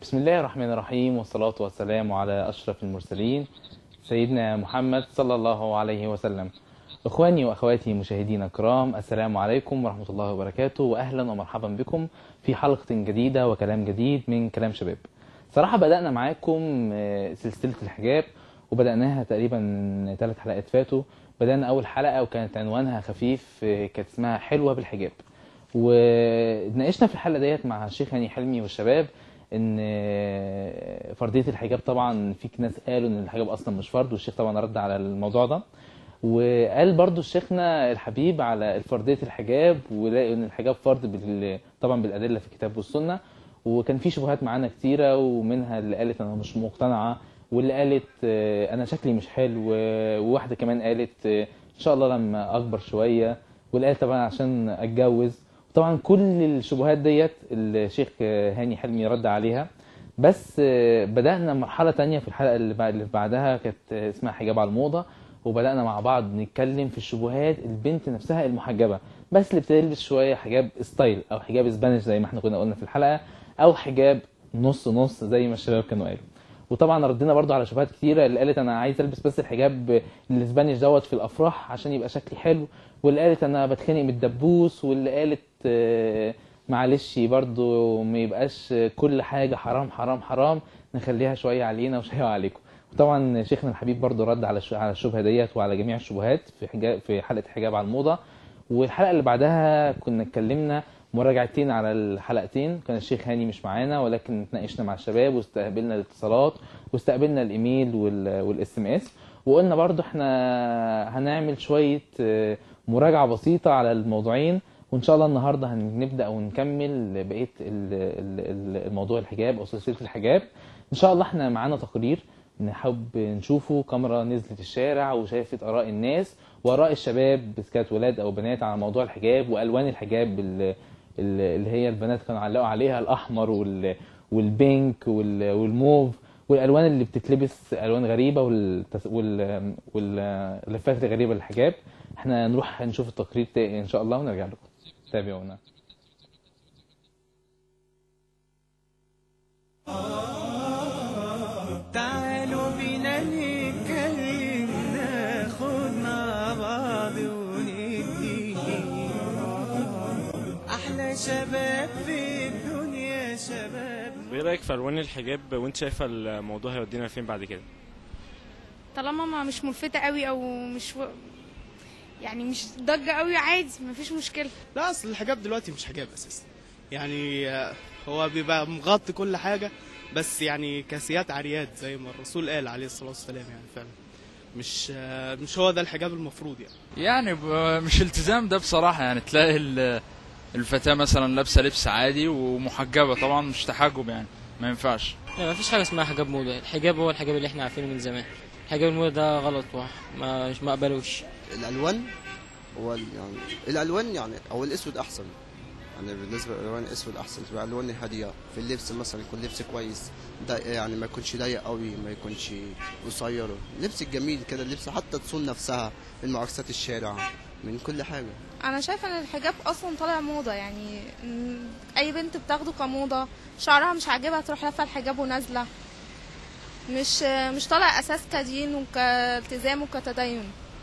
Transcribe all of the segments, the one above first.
بسم الله الرحمن الرحيم والصلاة والسلام على أشرف المرسلين سيدنا محمد صلى الله عليه وسلم إخواني وأخواتي مشاهدينا الكرام السلام عليكم ورحمة الله وبركاته وأهلا ومرحبا بكم في حلقة جديدة وكلام جديد من كلام شباب صراحة بدأنا معاكم آه، سلسلة الحجاب وبدأناها تقريبا ثلاث حلقات فاتوا بدأنا أول حلقة وكانت عنوانها خفيف آه، كانت اسمها حلوة بالحجاب وناقشنا في الحلقة ديت مع الشيخ هاني حلمي والشباب ان آه، فرضية الحجاب طبعا في ناس قالوا ان الحجاب اصلا مش فرض والشيخ طبعا رد على الموضوع ده وقال برضو شيخنا الحبيب على فرضية الحجاب ولقوا ان الحجاب فرض بال... طبعا بالادله في الكتاب والسنه وكان في شبهات معانا كتيره ومنها اللي قالت انا مش مقتنعه واللي قالت آه، انا شكلي مش حلو وواحده كمان قالت آه، ان شاء الله لما اكبر شويه واللي قالت طبعا عشان اتجوز طبعا كل الشبهات ديت الشيخ آه، هاني حلمي رد عليها بس آه، بدأنا مرحلة تانية في الحلقة اللي بعد- اللي بعدها كانت آه، اسمها حجاب على الموضة وبدأنا مع بعض نتكلم في الشبهات البنت نفسها المحجبة بس اللي بتلبس شوية حجاب ستايل أو حجاب اسبانيش زي ما احنا كنا قلنا في الحلقة أو حجاب نص نص زي ما الشباب كانوا قالوا وطبعا ردينا برضو على شبهات كتيرة اللي قالت أنا عايز ألبس بس الحجاب الاسبانيش دوت في الأفراح عشان يبقى شكلي حلو واللي قالت أنا بتخانق من الدبوس واللي قالت آه، معلش برضو ما يبقاش كل حاجة حرام حرام حرام نخليها شوية علينا وشوية عليكم وطبعا شيخنا الحبيب برضو رد على الش- على الشبهة ديت وعلى جميع الشبهات في حجاب في حلقة حجاب على الموضة والحلقة اللي بعدها كنا اتكلمنا مراجعتين على الحلقتين كان الشيخ هاني مش معانا ولكن اتناقشنا مع الشباب واستقبلنا الاتصالات واستقبلنا الايميل والاس ام اس وقلنا برضو احنا هنعمل شوية آه، مراجعة بسيطة على الموضوعين وان شاء الله النهارده هنبدا ونكمل بقيه ال- ال- ال- الموضوع الحجاب او سلسله الحجاب ان شاء الله احنا معانا تقرير نحب نشوفه كاميرا نزلت الشارع وشافت اراء الناس واراء الشباب إذا كانت ولاد او بنات على موضوع الحجاب والوان الحجاب ال- ال- اللي هي البنات كانوا علقوا عليها الاحمر وال- والبينك وال- والموف والالوان اللي بتتلبس الوان غريبه والتس... وال... واللفات الغريبه للحجاب احنا نروح نشوف التقرير تاني ان شاء الله ونرجع لكم تابعونا تعالوا بينا نتكلم ناخد مع بعض وندي احلى شباب في الدنيا شباب وايه رايك في الوان الحجاب وانت شايفه الموضوع هيودينا فين بعد كده طالما ما مش ملفتة قوي او مش و... يعني مش ضجة قوي عادي مفيش مشكلة لا اصل الحجاب دلوقتي مش حجاب اساسا يعني آه، هو بيبقى مغطي كل حاجه بس يعني كاسيات عريات زي ما الرسول قال عليه الصلاه والسلام يعني فعلا مش آه، مش هو ده الحجاب المفروض يعني يعني ب- مش التزام ده بصراحة يعني تلاقي ال- الفتاة مثلا لابسة لبس عادي ومحجبة طبعا مش تحجب يعني ما ينفعش لا ما فيش حاجه اسمها حجاب موضه الحجاب هو الحجاب اللي احنا عارفينه من زمان حجاب الموضه ده غلط وما مش ما اقبلوش الالوان هو ال- يعني الالوان يعني او الاسود احسن يعني بالنسبه للالوان الاسود احسن تبقى الوان هاديه في اللبس مثلا يكون لبس كويس ده يعني ما يكونش ضيق قوي ما يكونش قصير لبس الجميل كده اللبس حتى تصون نفسها من معاكسات الشارع من كل حاجه انا شايفه ان الحجاب اصلا طالع موضه يعني م، اي بنت بتاخده كموضه شعرها مش عاجبها تروح لافه الحجاب ونازله مش مش طالع اساس كدين وكالتزام وكتدين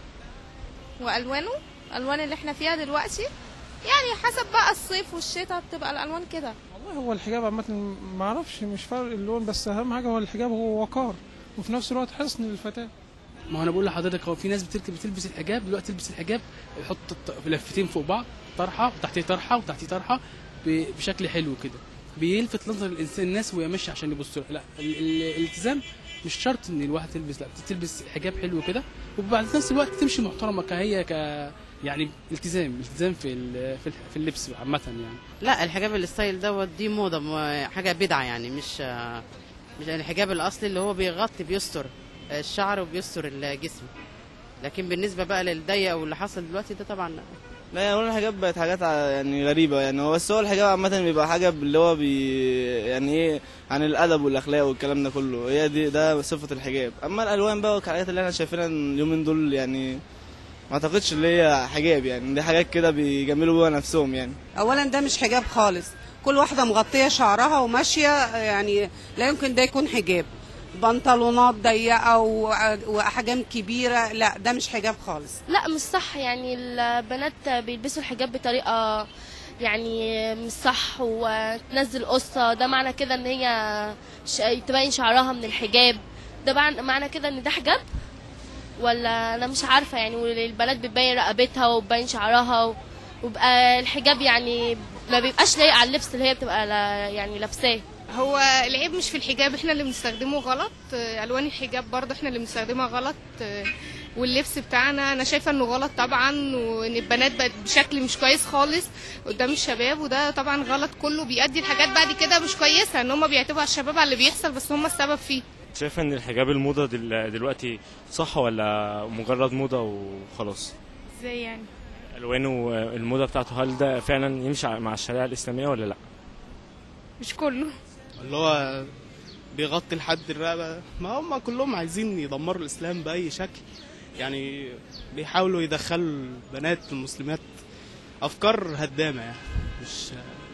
والوانه الالوان اللي احنا فيها دلوقتي يعني حسب بقى الصيف والشتاء بتبقى الالوان كده والله هو الحجاب عامة ما اعرفش مش فرق اللون بس اهم حاجة هو الحجاب هو وقار وفي نفس الوقت حصن للفتاة ما هو انا بقول لحضرتك هو في ناس بتركب بتلبس الحجاب دلوقتي تلبس الحجاب يحط الط- لفتين فوق بعض طرحه وتحتيه طرحه وتحتيه طرحه ب- بشكل حلو كده بيلفت نظر الانسان الناس وهي ماشيه عشان يبصوا لها. لا ال- ال- الالتزام مش شرط ان الواحد تلبس لا تلبس حجاب حلو كده وبعد نفس الوقت تمشي محترمه كهي ك يعني التزام التزام في ال- في ال- في اللبس عامه يعني لا الحجاب الستايل دوت دي موضه م- حاجه بدعه يعني مش مش الحجاب الاصلي اللي هو بيغطي بيستر الشعر وبيستر الجسم لكن بالنسبه بقى للضيق واللي حصل دلوقتي ده طبعا لا لا يعني هو الحجاب بقت حاجات ع- يعني غريبة يعني هو بس هو الحجاب عامة بيبقى حاجة اللي هو بي يعني ايه عن الأدب والأخلاق والكلام ده كله هي دي ده صفة الحجاب أما الألوان بقى والحاجات اللي احنا شايفينها اليومين دول يعني ما اعتقدش اللي هي حجاب يعني دي حاجات كده بيجملوا بيها نفسهم يعني اولا ده مش حجاب خالص كل واحده مغطيه شعرها وماشيه يعني لا يمكن ده يكون حجاب بنطلونات ضيقه و- واحجام كبيره لا ده مش حجاب خالص لا مش صح يعني البنات بيلبسوا الحجاب بطريقة يعني مش صح وتنزل قصة ده معنى كده ان هي ش- تبين شعرها من الحجاب ده معنى- معنى كده ان ده حجاب ولا انا مش عارفة يعني والبنات بتبين رقبتها وبتبين شعرها و- وبقى الحجاب يعني ما بيبقاش لايق على اللبس اللي هي بتبقى لا- يعني لابساه هو العيب مش في الحجاب احنا اللي بنستخدمه غلط آه، الوان الحجاب برضه احنا اللي بنستخدمها غلط آه، واللبس بتاعنا انا شايفه انه غلط طبعا وان البنات بقت بشكل مش كويس خالص قدام الشباب وده طبعا غلط كله بيؤدي لحاجات بعد كده مش كويسه ان هم بيعتبروا على الشباب على اللي بيحصل بس هم السبب فيه شايفه ان الحجاب الموضه دل... دلوقتي صح ولا مجرد موضه وخلاص ازاي يعني الوانه الموضه بتاعته هل ده فعلا يمشي مع الشريعه الاسلاميه ولا لا مش كله اللي هو بيغطي لحد الرقبة ما هم كلهم عايزين يدمروا الإسلام بأي شكل يعني بيحاولوا يدخلوا البنات المسلمات أفكار هدامة يعني مش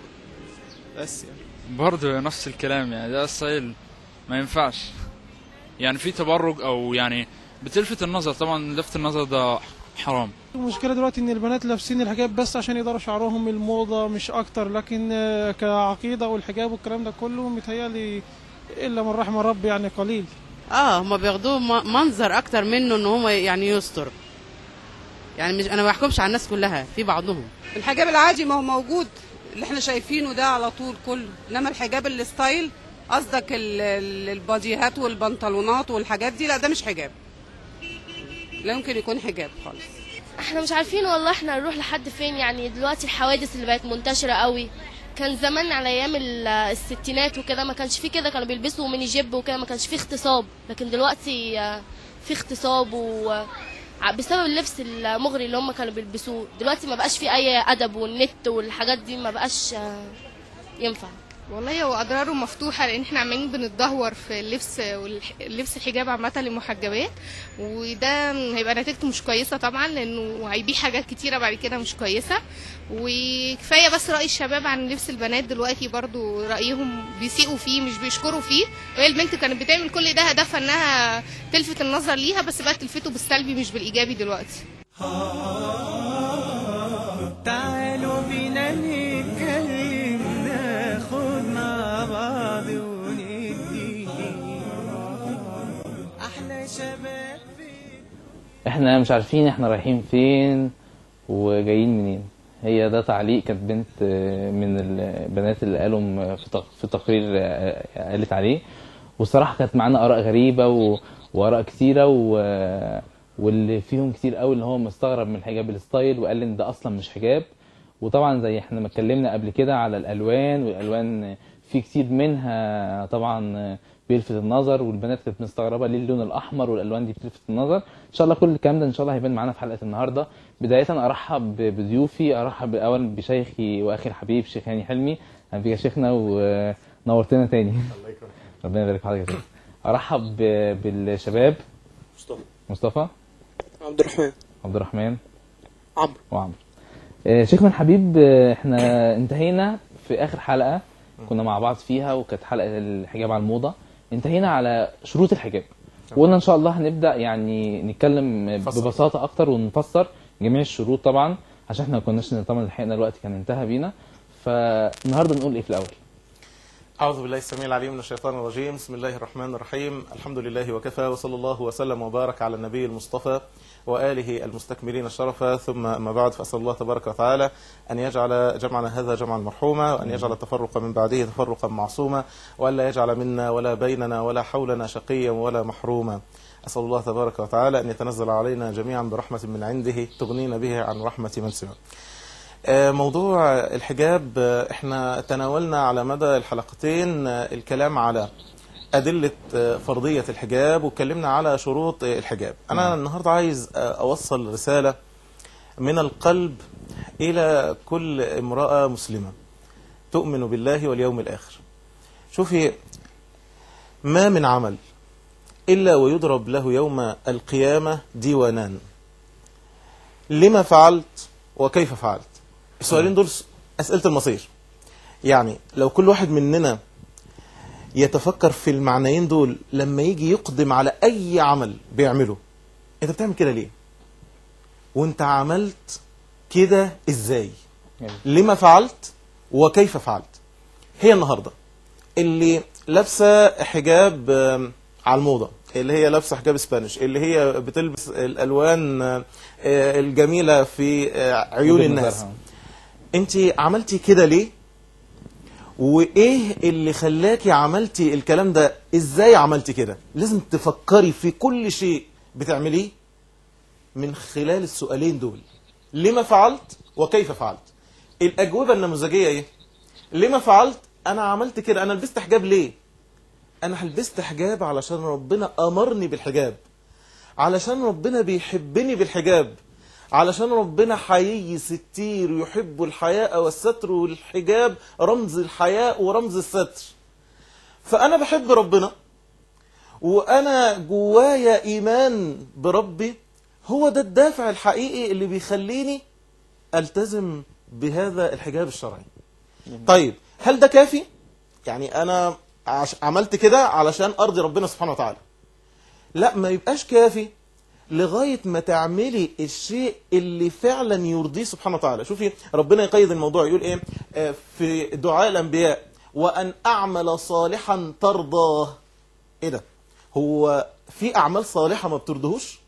بس يعني برضه نفس الكلام يعني ده ستايل ما ينفعش يعني في تبرج او يعني بتلفت النظر طبعا لفت النظر ده حرام المشكله دلوقتي ان البنات لابسين الحجاب بس عشان يقدروا شعرهم الموضه مش اكتر لكن آه، كعقيده والحجاب والكلام ده كله متهيألي الا من رحم ربي يعني قليل اه هما بياخدوه م- منظر اكتر منه ان هو يعني يستر يعني مش انا ما بحكمش على الناس كلها في بعضهم الحجاب العادي ما هو موجود اللي احنا شايفينه ده على طول كله انما الحجاب الستايل قصدك ال- ال- الباديهات والبنطلونات والحاجات دي لا ده مش حجاب لا يمكن يكون حجاب خالص احنا مش عارفين والله احنا نروح لحد فين يعني دلوقتي الحوادث اللي بقت منتشرة قوي كان زمان على ايام ال- الستينات وكده ما كانش فيه كده كانوا بيلبسوا ميني جيب وكده ما كانش فيه اغتصاب لكن دلوقتي آه، في اغتصاب و ع- بسبب اللبس المغري اللي هم كانوا بيلبسوه دلوقتي ما بقاش فيه اي ادب والنت والحاجات دي ما بقاش آه، ينفع والله هو اضراره مفتوحه لان احنا عمالين بنتدهور في اللبس واللبس الحجاب عامه للمحجبات وده هيبقى نتيجته مش كويسه طبعا لانه هيبيع حاجات كتيره بعد كده مش كويسه وكفايه بس راي الشباب عن لبس البنات دلوقتي برضو رايهم بيسيئوا فيه مش بيشكروا فيه وهي البنت كانت بتعمل كل ده هدفها انها تلفت النظر ليها بس بقت تلفته بالسلبي مش بالايجابي دلوقتي تعالوا بينا نتكلم ناخد مع بعض وندي احلى شباب احنا مش عارفين احنا رايحين فين وجايين منين هي ده تعليق كانت بنت آه، من البنات اللي قالوا م- في تق- في تقرير آه، قالت عليه والصراحه كانت معانا اراء غريبه و... واراء كتيره و... واللي فيهم كتير قوي اللي هو مستغرب من حجاب الستايل وقال ان ده اصلا مش حجاب وطبعا زي احنا ما اتكلمنا قبل كده على الالوان والالوان في كتير منها طبعا بيلفت النظر والبنات كانت مستغربه ليه اللون الاحمر والالوان دي بتلفت النظر ان شاء الله كل الكلام ده ان شاء الله هيبان معانا في حلقه النهارده بدايه ارحب بضيوفي ارحب اولا بشيخي واخي الحبيب شيخ هاني حلمي اهلا بيك يا شيخنا ونورتنا تاني ربنا يبارك في حضرتك يا شيخ ارحب ب- بالشباب مصطفى مصطفى عبد الرحمن عبد الرحمن عمرو وعمرو آه، شيخنا الحبيب آه، احنا انتهينا في اخر حلقه كنا مع بعض فيها وكانت حلقه الحجاب على الموضه انتهينا على شروط الحجاب وقلنا ان شاء الله هنبدا يعني نتكلم نفسر. ببساطه اكتر ونفسر جميع الشروط طبعا عشان احنا ما كناش طبعا لحقنا الوقت كان انتهى بينا فالنهارده نقول ايه في الاول أعوذ بالله السميع العليم من الشيطان الرجيم بسم الله الرحمن الرحيم الحمد لله وكفى وصلى الله وسلم وبارك على النبي المصطفى وآله المستكملين الشرف ثم أما بعد فأسأل الله تبارك وتعالى أن يجعل جمعنا هذا جمعا مرحوما وأن يجعل التفرق من بعده تفرقا معصوما وألا يجعل منا ولا بيننا ولا حولنا شقيا ولا محروما أسأل الله تبارك وتعالى أن يتنزل علينا جميعا برحمة من عنده تغنينا به عن رحمة من سواه آه، موضوع الحجاب آه، احنا تناولنا على مدى الحلقتين آه، الكلام على أدلة آه، فرضية الحجاب واتكلمنا على شروط آه، الحجاب أنا النهاردة عايز آه، أوصل رسالة من القلب إلى كل امرأة مسلمة تؤمن بالله واليوم الآخر شوفي ما من عمل إلا ويضرب له يوم القيامة ديوانان لما فعلت وكيف فعلت السؤالين دول أسئلة المصير يعني لو كل واحد مننا يتفكر في المعنيين دول لما يجي يقدم على اي عمل بيعمله انت بتعمل كده ليه وانت عملت كده ازاي لما فعلت وكيف فعلت هي النهارده اللي لابسه حجاب آم، على الموضه اللي هي لابسه حجاب اسبانيش اللي هي بتلبس الالوان آه، الجميله في آه، عيون وجهة الناس نظرها. انت عملتي كده ليه وايه اللي خلاكي عملتي الكلام ده ازاي عملتي كده لازم تفكري في كل شيء بتعمليه من خلال السؤالين دول لما فعلت وكيف فعلت الاجوبه النموذجيه ايه لما فعلت انا عملت كده انا لبست حجاب ليه انا لبست حجاب علشان ربنا امرني بالحجاب علشان ربنا بيحبني بالحجاب علشان ربنا حيي ستير يحب الحياء والستر والحجاب رمز الحياء ورمز الستر فأنا بحب ربنا وأنا جوايا إيمان بربي هو ده الدافع الحقيقي اللي بيخليني ألتزم بهذا الحجاب الشرعي طيب هل ده كافي؟ يعني أنا عش- عملت كده علشان أرضي ربنا سبحانه وتعالى لا ما يبقاش كافي لغاية ما تعملي الشيء اللي فعلا يرضيه سبحانه وتعالى شوفي ربنا يقيد الموضوع يقول ايه آه، في دعاء الانبياء وان اعمل صالحا ترضاه ايه ده هو في اعمال صالحة ما بترضهوش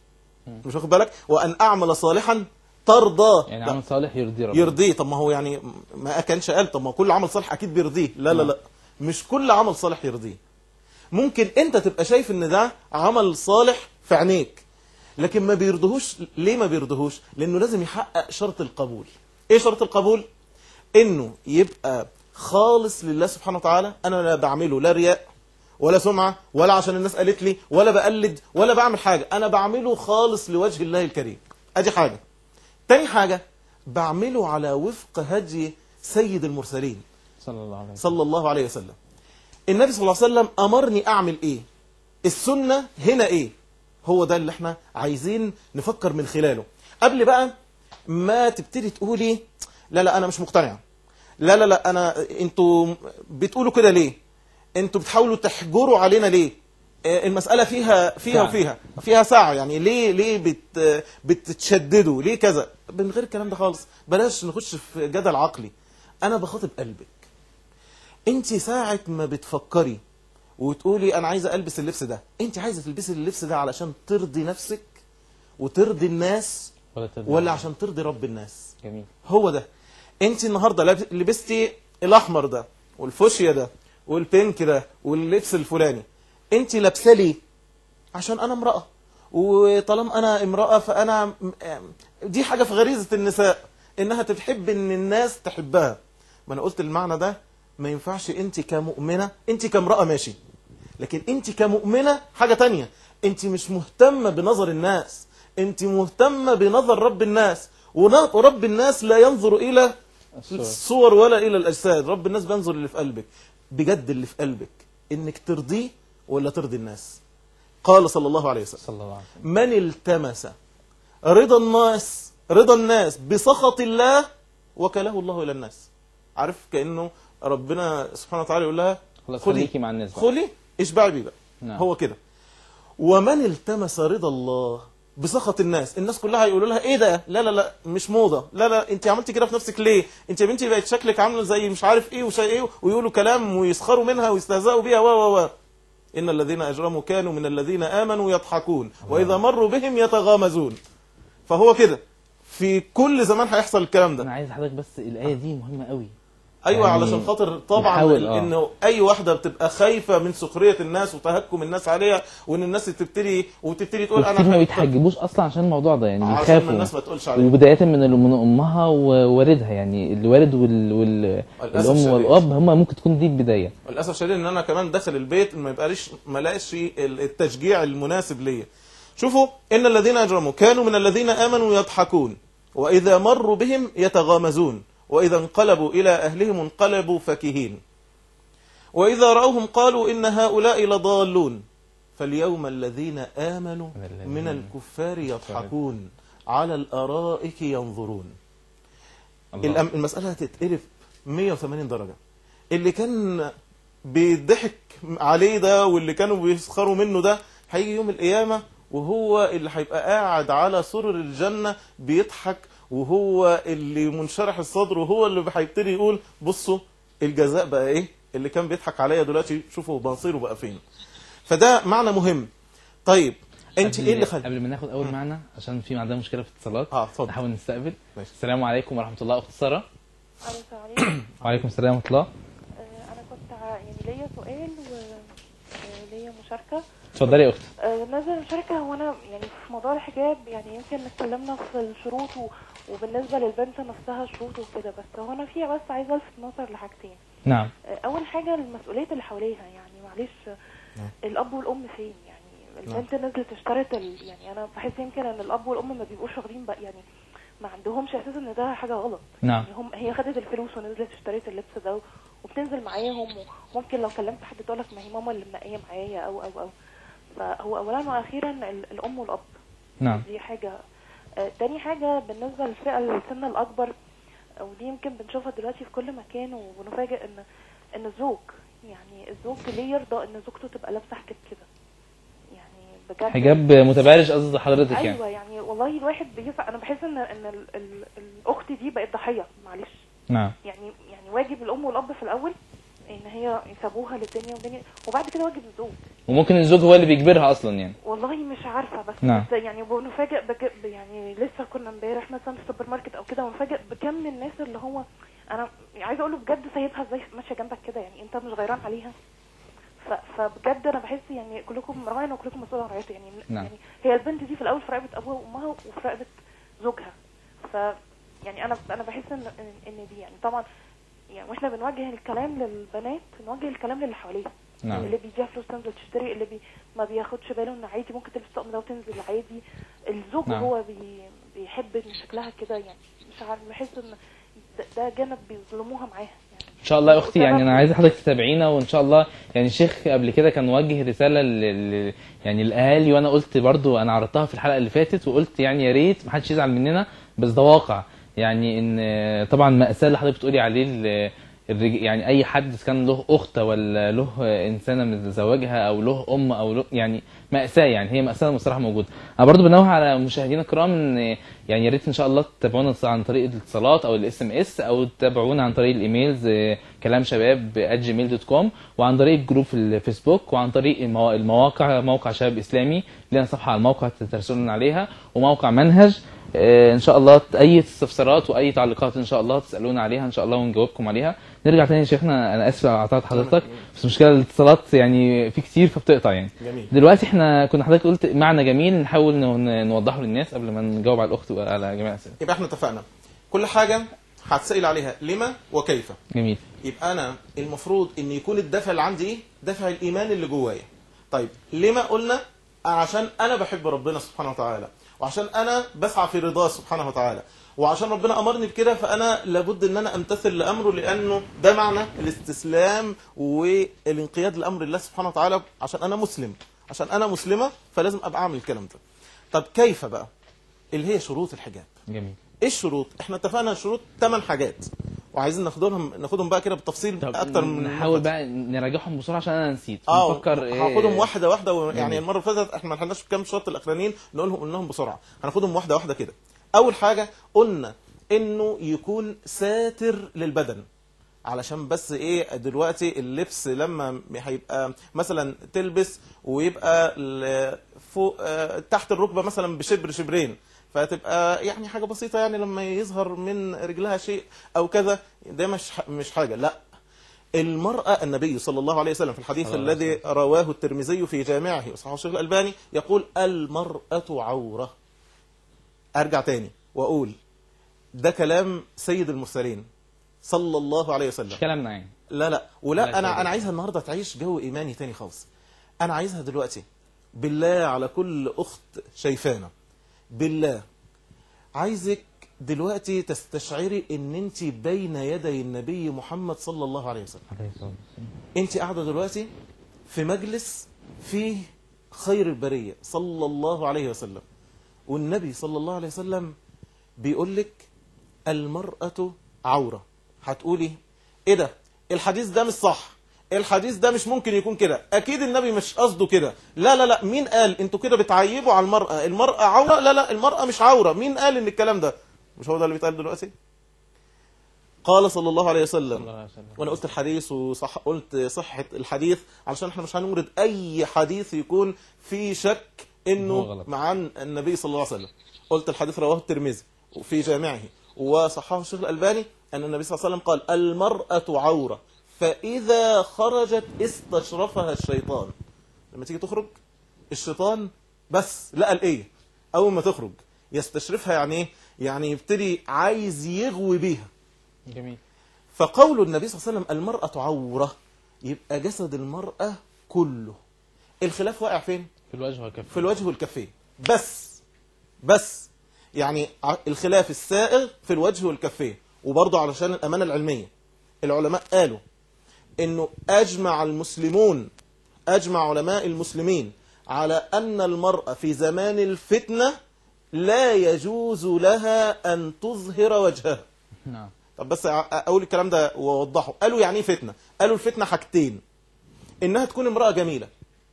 مش واخد بالك وان اعمل صالحا ترضاه يعني لا. عمل صالح يرضي ربنا يرضيه طب ما هو يعني ما كانش قال طب ما كل عمل صالح اكيد بيرضيه لا لا لا مش كل عمل صالح يرضيه ممكن انت تبقى شايف ان ده عمل صالح في عينيك لكن ما بيرضهوش ليه ما بيرضهوش لانه لازم يحقق شرط القبول ايه شرط القبول انه يبقى خالص لله سبحانه وتعالى انا لا بعمله لا رياء ولا سمعة ولا عشان الناس قالت لي ولا بقلد ولا بعمل حاجة انا بعمله خالص لوجه الله الكريم ادي حاجة تاني حاجة بعمله على وفق هدي سيد المرسلين صلى الله عليه وسلم صلى الله عليه وسلم النبي صلى الله عليه وسلم أمرني أعمل إيه السنة هنا إيه هو ده اللي احنا عايزين نفكر من خلاله قبل بقى ما تبتدي تقولي لا لا أنا مش مقتنع لا لا لا أنا أنتوا بتقولوا كده ليه أنتوا بتحاولوا تحجروا علينا ليه آه، المسألة فيها فيها ساعة. وفيها فيها ساعة يعني ليه ليه بت بتتشددوا ليه كذا من غير الكلام ده خالص بلاش نخش في جدل عقلي أنا بخاطب قلبك انت ساعة ما بتفكري وتقولي انا عايزة البس اللبس ده انت عايزة تلبسي اللبس ده علشان ترضي نفسك وترضي الناس ولا ترضي ولا ربنا. عشان ترضي رب الناس جميل هو ده انت النهاردة لاب- لبستي الاحمر ده والفوشيا ده والبينك ده واللبس الفلاني انت لابسه ليه عشان انا امرأة وطالما انا امرأة فانا م- دي حاجة في غريزة النساء انها تحب ان الناس تحبها ما انا قلت المعنى ده ما ينفعش انت كمؤمنة انت كامرأة ماشي لكن انت كمؤمنة حاجة تانية انت مش مهتمة بنظر الناس انت مهتمة بنظر رب الناس ون- ورب الناس لا ينظر الى الصور. الصور ولا الى الاجساد رب الناس بينظر اللي في قلبك بجد اللي في قلبك انك ترضيه ولا ترضي الناس قال صلى الله عليه وسلم صلى الله عليه وسلم من التمس رضا الناس رضا الناس بسخط الله وكله الله الى الناس عارف كانه ربنا سبحانه وتعالى يقول لها خلاص خدي خليكي مع الناس بقى. خلي اشبعي بيه بقى نعم. هو كده ومن التمس رضا الله بسخط الناس الناس كلها يقولوا لها ايه ده لا لا لا مش موضه لا لا انت عملتي كده في نفسك ليه انت يا بنتي بقت شكلك عامله زي مش عارف ايه وشيء ايه ويقولوا كلام ويسخروا منها ويستهزئوا بيها و و و ان الذين اجرموا كانوا من الذين امنوا يضحكون واذا مروا بهم يتغامزون فهو كده في كل زمان هيحصل الكلام ده انا عايز حضرتك بس الايه دي مهمه قوي ايوه يعني علشان خاطر طبعا نحاول، آه. انه اي واحده بتبقى خايفه من سخريه الناس وتهكم الناس عليها وان الناس تبتدي وتبتدي تقول وكتير ما انا بيتحجبوش اصلا عشان الموضوع ده يعني عشان بيخافوا ما الناس ما تقولش عليهم. وبدايه من ال- من امها ووالدها يعني الوالد وال... وال... للأسف الام شديد. والاب هم ممكن تكون دي البدايه للاسف الشديد ان انا كمان داخل البيت ما يبقاليش ما لاقيش التشجيع المناسب ليا شوفوا ان الذين اجرموا كانوا من الذين امنوا يضحكون واذا مروا بهم يتغامزون واذا انقلبوا الى اهلهم انقلبوا فكهين واذا راوهم قالوا ان هؤلاء لضالون فاليوم الذين امنوا من الكفار يضحكون على الارائك ينظرون الله. الأم- المساله هتتقلب 180 درجة اللي كان بيضحك عليه ده واللي كانوا بيسخروا منه ده هيجي يوم القيامة وهو اللي هيبقى قاعد على سرر الجنة بيضحك وهو اللي منشرح الصدر وهو اللي هيبتدي يقول بصوا الجزاء بقى ايه اللي كان بيضحك عليا دلوقتي شوفوا مصيره بقى فين فده معنى مهم طيب انت قبل- ايه اللي خلى قبل ما ناخد اول معنى عشان في عندنا مشكله في الاتصالات اه اتفضل نحاول نستقبل ماشي. السلام عليكم ورحمه الله اخت ساره السلام عليكم وعليكم السلام ورحمه الله آه، انا كنت ع- يعني ليا سؤال وليا مشاركه اتفضلي يا اختي آه، بالنسبه للمشاركه هو انا يعني في موضوع الحجاب يعني يمكن اتكلمنا في الشروط و... وبالنسبه للبنت نفسها الشروط وكده بس هو انا فيها بس عايزه الفت نظر لحاجتين نعم آه، اول حاجه المسؤوليه اللي حواليها يعني معلش نعم. الاب والام فين يعني البنت نزلت اشترت ال... يعني انا بحس يمكن ان الاب والام ما بيبقوش واخدين بقى يعني ما عندهمش احساس ان ده حاجه غلط نعم. يعني هم هي خدت الفلوس ونزلت اشترت اللبس ده وبتنزل معاهم وممكن لو كلمت حد تقول لك ما هي ماما اللي منقيه معايا او او او فهو اولا واخيرا ال- الام والاب نعم دي حاجه آه، تاني حاجه بالنسبه للفئه السن الاكبر ودي يمكن بنشوفها دلوقتي في كل مكان وبنفاجئ ان ان الزوج يعني الزوج ليه يرضى ان زوجته تبقى لابسه حجاب كده يعني بجد حجاب متبرج قصد حضرتك يعني ايوه يعني والله الواحد بيفق انا بحس ان ان ال... ال... الاخت دي بقت ضحيه معلش نعم يعني يعني واجب الام والاب في الاول ان هي يسابوها للدنيا والدنيا وبعد كده واجب الزوج وممكن الزوج هو اللي بيجبرها اصلا يعني والله مش عارفه بس, نعم. بس يعني بنفاجئ بك يعني لسه كنا امبارح مثلا في السوبر ماركت او كده ونفاجئ بكم الناس اللي هو انا عايزه اقول له بجد سايبها ازاي ماشيه جنبك كده يعني انت مش غيران عليها ف- فبجد انا بحس يعني كلكم راعين وكلكم مسؤول عن رعايته يعني نعم. يعني هي البنت دي في الاول في رقبه ابوها وامها وفي رقبه زوجها ف يعني انا انا بحس ان ان إن دي يعني طبعا يعني واحنا بنوجه الكلام للبنات بنوجه الكلام للي حواليها نعم. اللي بيديها فلوس تنزل تشتري اللي بي ما بياخدش باله ان عادي ممكن تلبس الطقم ده وتنزل عادي الزوج نعم. هو بي بيحب ان شكلها كده يعني مش عارف بحس ان ده, ده جانب بيظلموها معاها ان شاء الله يا اختي يعني انا عايز حضرتك تتابعينا وان شاء الله يعني الشيخ قبل كده كان وجه رساله ل... ل... يعني الاهالي وانا قلت برضو انا عرضتها في الحلقه اللي فاتت وقلت يعني يا ريت ما حدش يزعل مننا بس ده واقع يعني ان طبعا مأساة اللي حضرتك بتقولي عليه ال- الرج... يعني اي حد إذا كان له اخت ولا له انسانه متزوجها او له ام او له يعني مأساة يعني هي مأساة بصراحه موجوده انا برضو بنوه على مشاهدينا الكرام ان يعني يا ريت ان شاء الله تتابعونا عن طريق الاتصالات او الاس ام اس او تتابعونا عن طريق الايميلز آه، كلام شباب جيميل دوت كوم وعن طريق جروب في الفيسبوك وعن طريق الموا- المواقع موقع شباب اسلامي لنا صفحه على الموقع ترسلون عليها وموقع منهج آه، ان شاء الله اي استفسارات واي تعليقات ان شاء الله تسالونا عليها ان شاء الله ونجاوبكم عليها نرجع تاني يا شيخنا انا اسف على قطعت حضرتك بس مشكله الاتصالات يعني في كتير فبتقطع يعني جميل. دلوقتي احنا كنا حضرتك قلت معنى جميل نحاول ن- نوضحه للناس قبل ما نجاوب على الاخت وعلى جميع الاسئله يبقى احنا اتفقنا كل حاجة هتسأل عليها لما وكيف جميل يبقى انا المفروض ان يكون الدافع اللي عندي ايه دافع الايمان اللي جوايا طيب لما قلنا عشان انا بحب ربنا سبحانه وتعالى وعشان انا بسعى في رضاه سبحانه وتعالى وعشان ربنا امرني بكده فانا لابد ان انا امتثل لامره لانه ده معنى الاستسلام والانقياد لامر الله سبحانه وتعالى عشان انا مسلم عشان انا مسلمه فلازم ابقى اعمل الكلام ده طب كيف بقى اللي هي شروط الحجاب جميل ايه الشروط احنا اتفقنا الشروط ثمان حاجات وعايزين ناخدهم ناخدهم بقى كده بالتفصيل اكتر من نحاول بقى نراجعهم بسرعه عشان انا نسيت اه نفكر هاخدهم واحده واحده و... يعني جميل. المره اللي فاتت احنا ما لحقناش كام شرط الاخرانيين نقولهم قلناهم بسرعه هناخدهم واحده واحده كده اول حاجه قلنا انه يكون ساتر للبدن علشان بس ايه دلوقتي اللبس لما هيبقى مثلا تلبس ويبقى ال- فوق آه، تحت الركبه مثلا بشبر شبرين فتبقى يعني حاجه بسيطه يعني لما يظهر من رجلها شيء او كذا ده مش ح- مش حاجه لا المرأة النبي صلى الله عليه وسلم في الحديث صلى الله عليه الذي رواه الترمذي في جامعه وصححه الشيخ الألباني يقول المرأة عورة أرجع تاني وأقول ده كلام سيد المرسلين صلى الله عليه وسلم مش كلامنا يعني لا لا لا ولا شيء. انا انا عايزها النهارده تعيش جو ايماني تاني خالص انا عايزها دلوقتي بالله على كل اخت شايفانا بالله عايزك دلوقتي تستشعري ان انت بين يدي النبي محمد صلى الله عليه وسلم عليه الصلاه والسلام انت قاعده دلوقتي في مجلس فيه خير البريه صلى الله عليه وسلم والنبي صلى الله عليه وسلم بيقول لك المراه عوره هتقولي ايه ده الحديث ده مش صح الحديث ده مش ممكن يكون كده اكيد النبي مش قصده كده لا لا لا مين قال انتوا كده بتعيبوا على المرأة المرأة عورة لا لا المرأة مش عورة مين قال ان الكلام ده مش هو ده اللي بيتقال دلوقتي قال صلى الله عليه وسلم وانا قلت الحديث وصح قلت صحة الحديث علشان احنا مش هنورد اي حديث يكون فيه شك هو انه غلط. مع النبي صلى الله عليه وسلم قلت الحديث رواه الترمذي في جامعه وصححه الشيخ الألباني أن النبي صلى الله عليه وسلم قال المرأة عورة فإذا خرجت استشرفها الشيطان لما تيجي تخرج الشيطان بس لقى الإيه أول ما تخرج يستشرفها يعني إيه يعني يبتدي عايز يغوي بيها جميل فقول النبي صلى الله عليه وسلم المرأة عورة يبقى جسد المرأة كله الخلاف واقع فين في الوجه والكف في الوجه والكفين بس بس يعني ع- الخلاف السائغ في الوجه والكفين وبرضه علشان الأمانة العلمية العلماء قالوا انه اجمع المسلمون اجمع علماء المسلمين على ان المرأة في زمان الفتنة لا يجوز لها ان تظهر وجهها نعم طب بس ع- اقول الكلام ده واوضحه قالوا يعني ايه فتنة قالوا الفتنة حاجتين انها تكون امرأة جميلة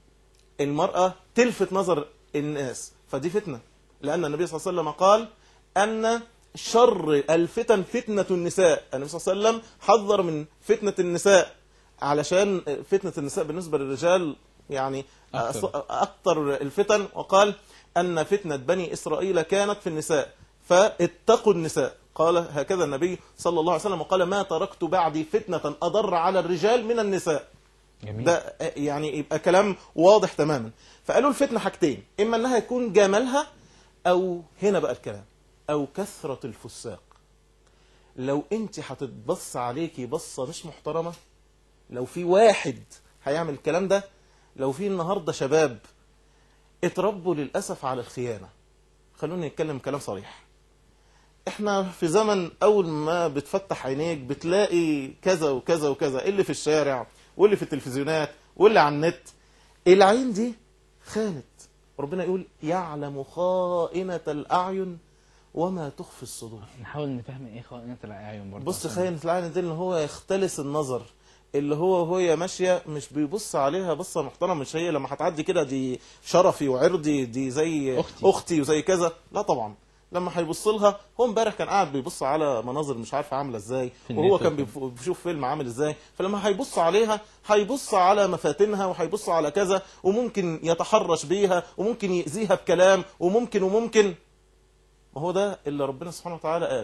المرأة تلفت نظر الناس فدي فتنة لأن النبي صلى الله عليه وسلم قال أن شر الفتن فتنة النساء النبي صلى الله عليه وسلم حذر من فتنة النساء علشان فتنة النساء بالنسبة للرجال يعني أكثر. أص- أكثر الفتن وقال أن فتنة بني إسرائيل كانت في النساء فاتقوا النساء قال هكذا النبي صلى الله عليه وسلم وقال ما تركت بعدي فتنة أضر على الرجال من النساء جميل ده يعني يبقى كلام واضح تماما فقالوا الفتنة حاجتين إما أنها يكون جمالها أو هنا بقى الكلام أو كثرة الفساق لو أنت هتتبص عليكي بصة مش محترمة لو في واحد هيعمل الكلام ده لو في النهاردة شباب اتربوا للأسف على الخيانة خلوني نتكلم كلام صريح احنا في زمن اول ما بتفتح عينيك بتلاقي كذا وكذا وكذا اللي في الشارع واللي في التلفزيونات واللي على النت العين دي خانت ربنا يقول يعلم خائنة الأعين وما تخفي الصدور نحاول نفهم ايه خائنة الأعين برضه بص عشان- خاينة العين دي اللي هو يختلس النظر اللي هو وهي ماشية مش بيبص عليها بصة محترمة مش هي لما هتعدي كده دي شرفي وعرضي دي زي أختي. أختي وزي كذا لا طبعا لما هيبص لها هو امبارح كان قاعد بيبص على مناظر مش عارفه عامله ازاي في وهو النت كان وكده. بيف- بيشوف فيلم عامل ازاي فلما هيبص عليها هيبص على مفاتنها وهيبص على كذا وممكن يتحرش بيها وممكن يأذيها بكلام وممكن وممكن ما هو ده اللي ربنا سبحانه وتعالى قال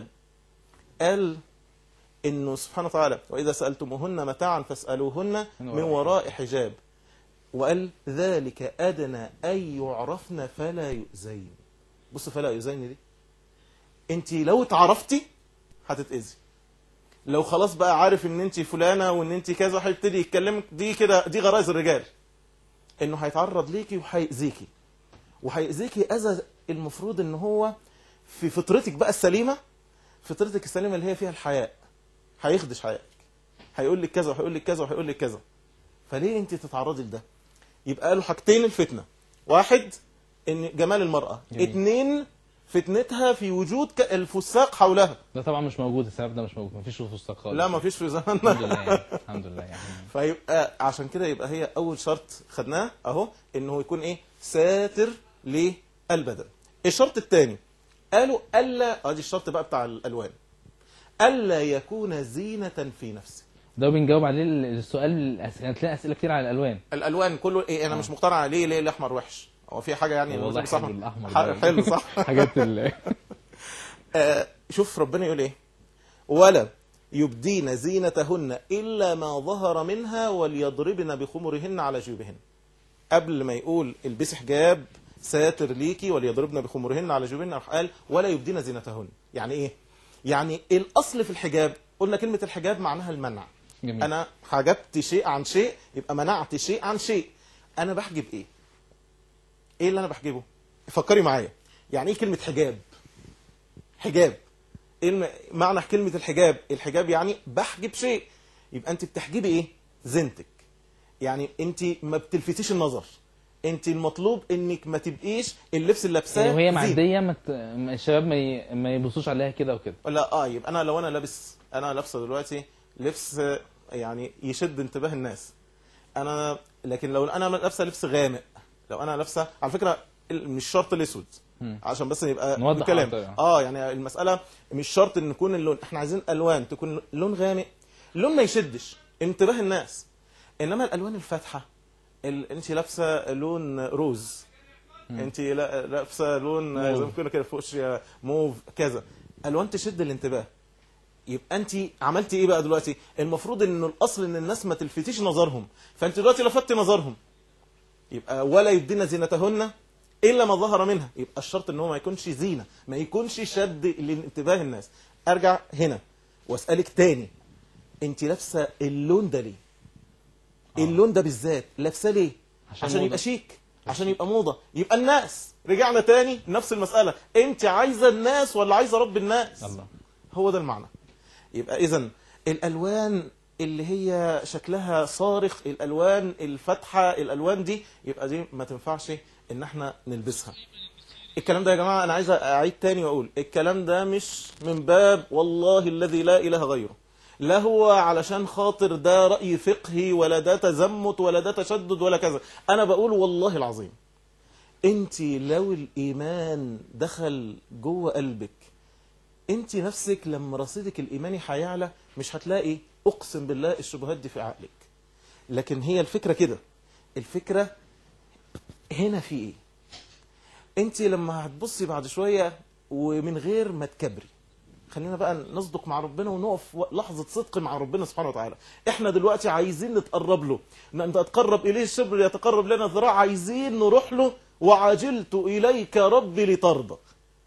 قال انه سبحانه وتعالى واذا سالتموهن متاعا فاسالوهن من وراء حجاب وقال ذلك ادنى ان يعرفن فلا يؤذين بص فلا يؤذين دي انت لو اتعرفتي هتتاذي لو خلاص بقى عارف ان انت فلانه وان انت كذا هيبتدي يتكلمك دي كده دي غرائز الرجال انه هيتعرض ليكي وهيأذيكي وهيأذيكي اذى المفروض ان هو في فطرتك بقى السليمه فطرتك السليمه اللي هي فيها الحياء هيخدش حياتك هيقول لك كذا وهيقول لك كذا وهيقول لك كذا فليه انت تتعرضي لده يبقى قالوا حاجتين الفتنه واحد ان جمال المراه جميل. اتنين فتنتها في وجود ك- الفساق حولها ده طبعا مش موجود السبب ده مش موجود مفيش فسطاط خالص لا ما فيش في زماننا الحمد لله يعني. الحمد لله يعني فيبقى عشان كده يبقى هي اول شرط خدناه اهو انه يكون ايه ساتر للبدن الشرط الثاني قالوا الا ادي الشرط بقى بتاع الالوان الا يكون زينه في نفسه ده بنجاوب عليه السؤال الأس- هتلاقي اسئله كتير على الالوان الالوان كله ايه انا مش مقتنع ليه ليه الاحمر وحش هو في حاجه يعني والله صح حلو الأحمر ح- ده. حلو صح حاجات ال- آه، شوف ربنا يقول ايه ولا يبدين زينتهن الا ما ظهر منها وليضربن بخمرهن على جيوبهن قبل ما يقول البسي حجاب ساتر ليكي وليضربن بخمرهن على جيوبهن راح قال ولا يبدين زينتهن يعني ايه يعني الاصل في الحجاب قلنا كلمه الحجاب معناها المنع جميل. انا حجبت شيء عن شيء يبقى منعت شيء عن شيء انا بحجب ايه ايه اللي انا بحجبه فكري معايا يعني ايه كلمه حجاب حجاب ايه الم... معنى كلمه الحجاب الحجاب يعني بحجب شيء يبقى انت بتحجبي ايه زينتك يعني انت ما بتلفتيش النظر انت المطلوب انك ما تبقيش اللبس اللي لابساه يعني وهي زينة. معديه ما ت- ما الشباب ما ي- ما يبصوش عليها كده وكده لا اه يبقى انا لو انا لابس انا لابسه دلوقتي لبس يعني يشد انتباه الناس انا لكن لو انا لابسه لبس غامق لو انا لابسه على فكره ال- مش شرط الاسود مم. عشان بس يبقى نوضح الكلام أكتر. اه يعني المساله مش شرط ان يكون اللون احنا عايزين الوان تكون لون غامق لون ما يشدش انتباه الناس انما الالوان الفاتحه ال... انت لابسه لون روز مم. انت لا- لابسه لون موف. زي ما بيقولوا كده فوشيا موف كذا الوان تشد الانتباه يبقى انت عملتي ايه بقى دلوقتي المفروض انه الاصل ان الناس ما تلفتيش نظرهم فانت دلوقتي لفتي نظرهم يبقى ولا يبدين زينتهن الا ما ظهر منها يبقى الشرط ان هو ما يكونش زينه ما يكونش شد لانتباه الناس ارجع هنا واسالك تاني انت لابسه اللون ده ليه اللون ده بالذات لابسه ليه عشان عشان, موضة. يبقى شيك عشان يبقى موضه يبقى الناس رجعنا تاني نفس المساله انت عايزه الناس ولا عايزه رب الناس الله هو ده المعنى يبقى اذا الالوان اللي هي شكلها صارخ الالوان الفاتحه الالوان دي يبقى دي ما تنفعش ان احنا نلبسها الكلام ده يا جماعه انا عايز اعيد تاني واقول الكلام ده مش من باب والله الذي لا اله غيره لا هو علشان خاطر ده راي فقهي ولا ده تزمت ولا ده تشدد ولا كذا انا بقول والله العظيم انت لو الايمان دخل جوه قلبك انت نفسك لما رصيدك الايماني هيعلى مش هتلاقي اقسم بالله الشبهات دي في عقلك لكن هي الفكره كده الفكره هنا في ايه انت لما هتبصي بعد شويه ومن غير ما تكبري خلينا بقى نصدق مع ربنا ونقف و- لحظة صدق مع ربنا سبحانه وتعالى احنا دلوقتي عايزين نتقرب له ان تتقرب اليه الشبر يتقرب لنا الذراع عايزين نروح له وعجلت اليك ربي لترضى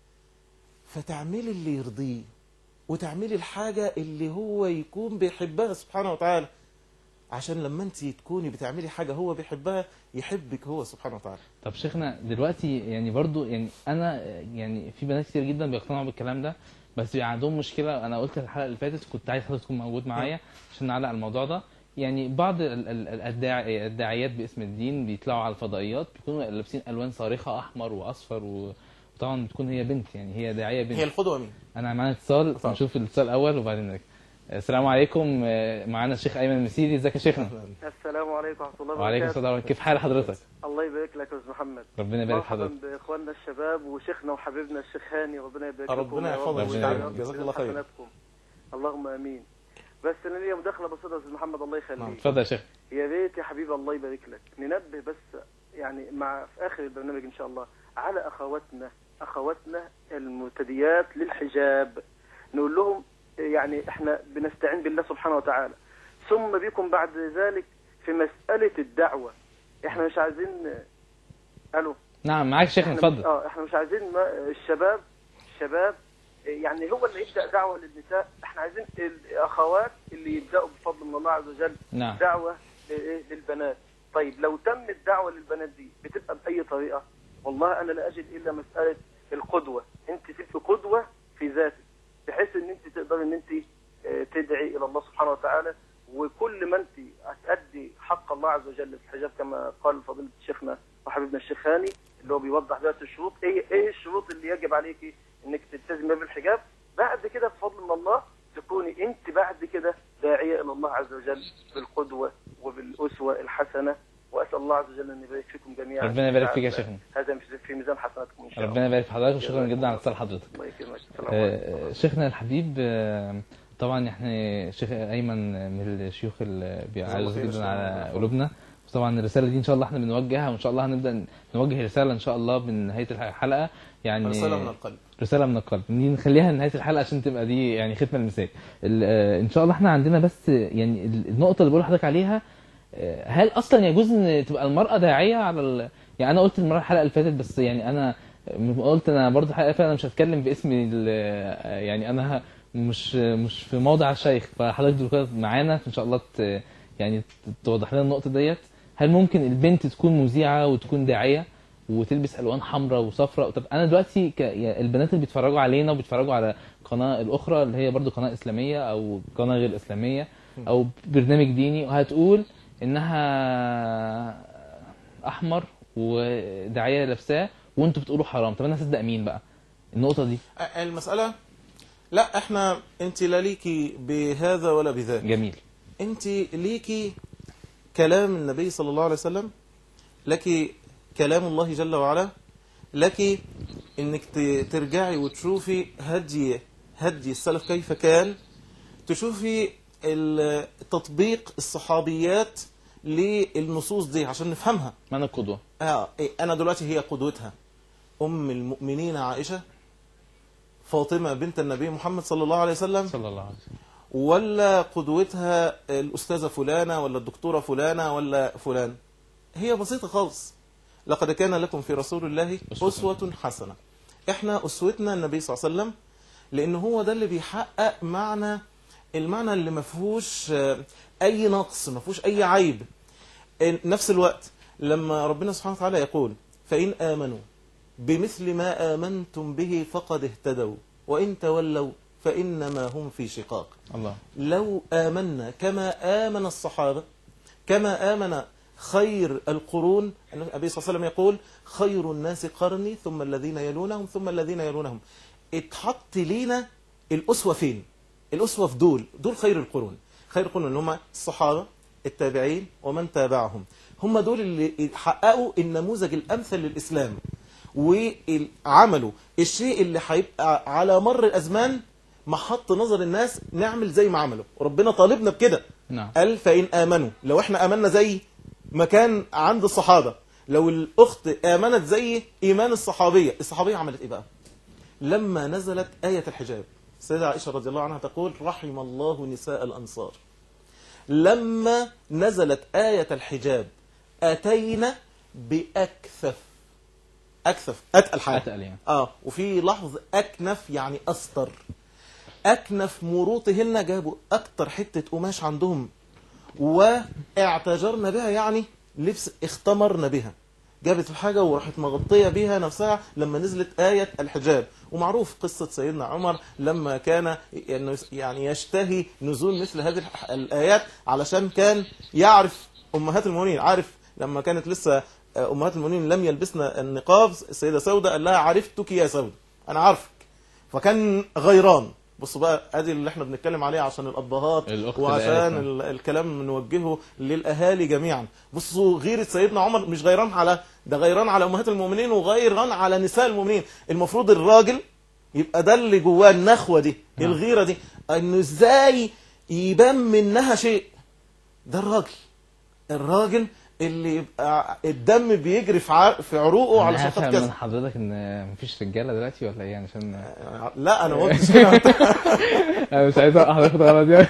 فتعملي اللي يرضيه وتعملي الحاجة اللي هو يكون بيحبها سبحانه وتعالى عشان لما انت تكوني بتعملي حاجة هو بيحبها يحبك هو سبحانه وتعالى طب شيخنا دلوقتي يعني برضو يعني انا يعني في بنات كتير جدا بيقتنعوا بالكلام ده بس بيبقى عندهم مشكله انا قلت الحلقه اللي فاتت كنت عايز حضرتك تكون موجود معايا عشان نعلق على الموضوع ده يعني بعض ال- ال- ال- الداعي- الداعيات باسم الدين بيطلعوا على الفضائيات بيكونوا لابسين الوان صارخه احمر واصفر و- وطبعا بتكون هي بنت يعني هي داعيه بنت هي القدوة مين؟ انا معانا اتصال نشوف الاتصال الاول وبعدين نرجع السلام عليكم آه، معانا الشيخ ايمن المسيري ازيك يا شيخنا السلام عليكم ورحمة الله وبركاته وعليكم السلام ورحمة- كيف حال حضرتك الله يبارك لك يا أستاذ محمد ربنا يبارك مرحبا حضرتك. بإخواننا الشباب وشيخنا وحبيبنا الشيخ هاني ربنا يبارك لكم ربنا يا رب يحفظك ربنا ويجعل يبارك. جزاك الله خير. حسناتكم. اللهم آمين بس أنا ليا مداخلة بسيطة يا أستاذ محمد الله يخليك اتفضل يا شيخ يا ريت يا حبيبي الله يبارك لك ننبه بس يعني مع في آخر البرنامج إن شاء الله على أخواتنا أخواتنا المرتديات للحجاب نقول لهم يعني احنا بنستعين بالله سبحانه وتعالى ثم بكم بعد ذلك في مسألة الدعوة احنا مش عايزين الو نعم معاك شيخنا احنا مش- اتفضل اه احنا مش عايزين ما الشباب الشباب يعني هو اللي يبدا دعوه للنساء احنا عايزين الاخوات اللي يبداوا بفضل من الله عز وجل نعم. دعوه لإيه؟ للبنات طيب لو تم الدعوه للبنات دي بتبقى باي طريقه والله انا لا اجد الا مساله القدوه انت تبقى قدوه في ذاتك بحيث ان انت تقدر ان انت آه، تدعي الى الله سبحانه وتعالى وكل ما انت هتأدي حق الله عز وجل في الحجاب كما قال فضيلة شيخنا وحبيبنا الشيخ هاني اللي هو بيوضح دلوقتي الشروط ايه ايه الشروط اللي يجب عليكي انك تلتزمي بالحجاب بعد كده بفضل من الله تكوني انت بعد كده داعية الى الله عز وجل بالقدوة وبالأسوة الحسنة واسأل الله عز وجل ان يبارك فيكم جميعا ربنا يبارك فيك يا شيخنا. هذا مش في ميزان حسناتكم ان شاء الله ربنا يبارك في حضرتك وشكرا جدا على اتصال حضرتك الله يكرمك السلام عليكم آه، شيخنا الحبيب آه، طبعا احنا شيخ ايمن من الشيوخ اللي بيعزز خير إن جدا شاء على الله. قلوبنا طبعا الرساله دي ان شاء الله احنا بنوجهها وان شاء الله هنبدا نوجه رساله ان شاء الله بنهايه الحلقه يعني رسالة من القلب. رساله من القلب دي نخليها نهايه الحلقه عشان تبقى دي يعني ختمه المثال ال- آه، ان شاء الله احنا عندنا بس يعني ال- النقطه اللي بقول لحضرتك عليها آه، هل اصلا يجوز ان تبقى المراه داعيه على ال... يعني انا قلت المره الحلقه اللي فاتت بس يعني انا قلت انا برضه الحلقه اللي فاتت انا مش هتكلم باسم ال- يعني انا مش مش في موضع الشيخ فحضرتك دلوقتي معانا ان شاء الله ت... يعني توضح لنا النقطه ديت هل ممكن البنت تكون مذيعه وتكون داعيه وتلبس الوان حمراء وصفراء طب انا دلوقتي ك... يعني البنات اللي بيتفرجوا علينا وبيتفرجوا على القناه الاخرى اللي هي برضو قناه اسلاميه او قناه غير اسلاميه او برنامج ديني وهتقول انها احمر وداعيه لابساه وانتوا بتقولوا حرام طب انا هصدق مين بقى النقطه دي المسألة لا احنا انت لا ليكي بهذا ولا بذاك جميل انت ليكي كلام النبي صلى الله عليه وسلم لك كلام الله جل وعلا لك انك ت- ترجعي وتشوفي هدي هدي السلف كيف كان تشوفي ال- تطبيق الصحابيات للنصوص دي عشان نفهمها من القدوة آه إيه، انا دلوقتي هي قدوتها ام المؤمنين عائشه فاطمه بنت النبي محمد صلى الله عليه وسلم صلى الله عليه وسلم ولا قدوتها الأستاذة فلانة ولا الدكتورة فلانة ولا فلان هي بسيطة خالص لقد كان لكم في رسول الله أسوة حسنة احنا أسوتنا النبي صلى الله عليه وسلم لأن هو ده اللي بيحقق معنى المعنى اللي ما فيهوش آه، أي نقص ما فيهوش أي عيب إن- نفس الوقت لما ربنا سبحانه وتعالى يقول فإن آمنوا بمثل ما آمنتم به فقد اهتدوا وإن تولوا فإنما هم في شقاق الله لو آمنا كما آمن الصحابة كما آمن خير القرون النبي صلى الله عليه وسلم يقول خير الناس قرني ثم الذين يلونهم ثم الذين يلونهم اتحط لينا الأسوة فين الأسوة في دول دول خير القرون خير القرون اللي هم الصحابة التابعين ومن تابعهم هم دول اللي حققوا النموذج الأمثل للإسلام وعملوا الشيء اللي هيبقى على مر الأزمان محط نظر الناس نعمل زي ما عملوا وربنا طالبنا بكده نعم قال فإن آمنوا لو احنا آمنا زي ما كان عند الصحابة لو الأخت آمنت زي إيمان الصحابية الصحابية عملت إيه بقى لما نزلت آية الحجاب السيدة عائشة رضي الله عنها تقول رحم الله نساء الأنصار لما نزلت آية الحجاب أتينا بأكثف أكثف أتقل حاجة أتقل يعني. آه وفي لحظ أكنف يعني أستر أكنف مروطهن جابوا أكتر حتة قماش عندهم واعتجرنا بها يعني لبس اختمرنا بها جابت الحاجة وراحت مغطية بيها نفسها لما نزلت آية الحجاب ومعروف قصة سيدنا عمر لما كان يعني يشتهي نزول مثل هذه الح- الآيات علشان كان يعرف أمهات المؤمنين عارف لما كانت لسه أمهات المؤمنين لم يلبسن النقاب السيدة سودة قال لها عرفتك يا سودة أنا عارفك فكان غيران بصوا بقى ادي اللي احنا بنتكلم عليه عشان الابهات الأخت وعشان الآيات. ال- الكلام نوجهه للاهالي جميعا بصوا غيرة سيدنا عمر مش غيران على ده غيران على امهات المؤمنين وغيران على نساء المؤمنين المفروض الراجل يبقى ده اللي جواه النخوه دي نعم. الغيره دي انه ازاي يبان منها شيء ده الراجل الراجل اللي يبقى الدم بيجري في ع- في عروقه أنا علشان خاطر هفهم من كذا حضرتك ان مفيش رجاله دلوقتي ولا ايه عشان لا انا ما قلتش كده انا مش عايز اوقع حضرتك غلط يعني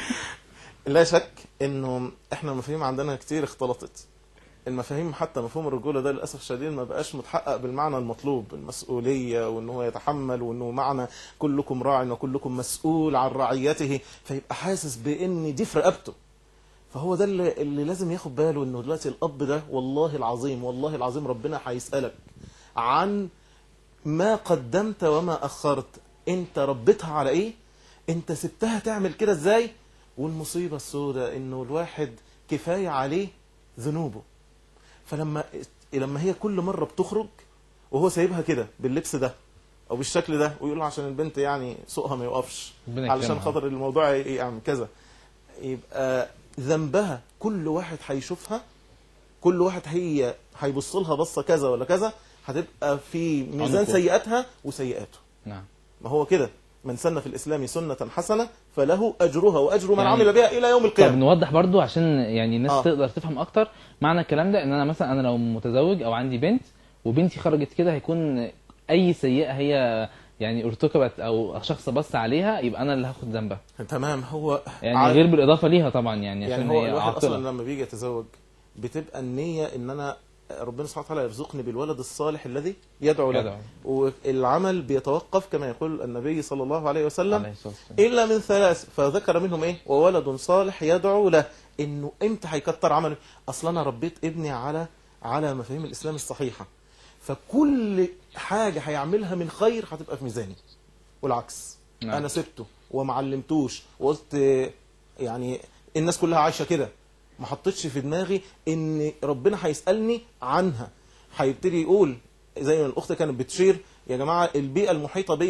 لا شك انه احنا المفاهيم عندنا كتير اختلطت المفاهيم حتى مفهوم الرجوله ده للاسف الشديد ما بقاش متحقق بالمعنى المطلوب المسؤوليه وان هو يتحمل وانه معنى كلكم راع وكلكم مسؤول عن رعيته فيبقى حاسس بان دي في رقبته فهو ده اللي, اللي لازم ياخد باله انه دلوقتي الاب ده والله العظيم والله العظيم ربنا هيسالك عن ما قدمت وما اخرت انت ربيتها على ايه انت سبتها تعمل كده ازاي والمصيبه السوداء انه الواحد كفايه عليه ذنوبه فلما لما هي كل مره بتخرج وهو سايبها كده باللبس ده او بالشكل ده ويقول له عشان البنت يعني سوقها ما يقفش ربنا علشان يكرمها. خاطر الموضوع يعمل كذا يبقى ذنبها كل واحد هيشوفها كل واحد هي هيبص لها بصه كذا ولا كذا هتبقى في ميزان عنقه. سيئاتها وسيئاته نعم ما هو كده من سن في الاسلام سنه حسنه فله اجرها واجر من يعني- عمل بها الى يوم طب القيامه نوضح برضو عشان يعني الناس آه. آه. تقدر تفهم اكتر معنى الكلام ده ان انا مثلا انا لو متزوج او عندي بنت وبنتي خرجت كده هيكون اي سيئه هي يعني ارتكبت او شخص بص عليها يبقى انا اللي هاخد ذنبها تمام هو يعني عارف- غير بالاضافه ليها طبعا يعني, يعني عشان هو هي الواحد عاقله اصلا لما بيجي يتزوج بتبقى النيه ان انا ربنا سبحانه وتعالى يرزقني بالولد الصالح الذي يدعو له يدعو. والعمل بيتوقف كما يقول النبي صلى الله عليه وسلم عليه الصلاة والسلام. الا من ثلاث فذكر منهم ايه وولد صالح يدعو له انه امتى هيكتر عمله اصلا انا ربيت ابني على على مفاهيم الاسلام الصحيحه فكل حاجه هيعملها من خير هتبقى في ميزاني والعكس نعم. انا سبته وما علمتوش وقلت آه، يعني الناس كلها عايشه كده ما حطيتش في دماغي ان ربنا هيسالني عنها هيبتدي يقول زي ما الاخت كانت بتشير يا جماعه البيئه المحيطه بينا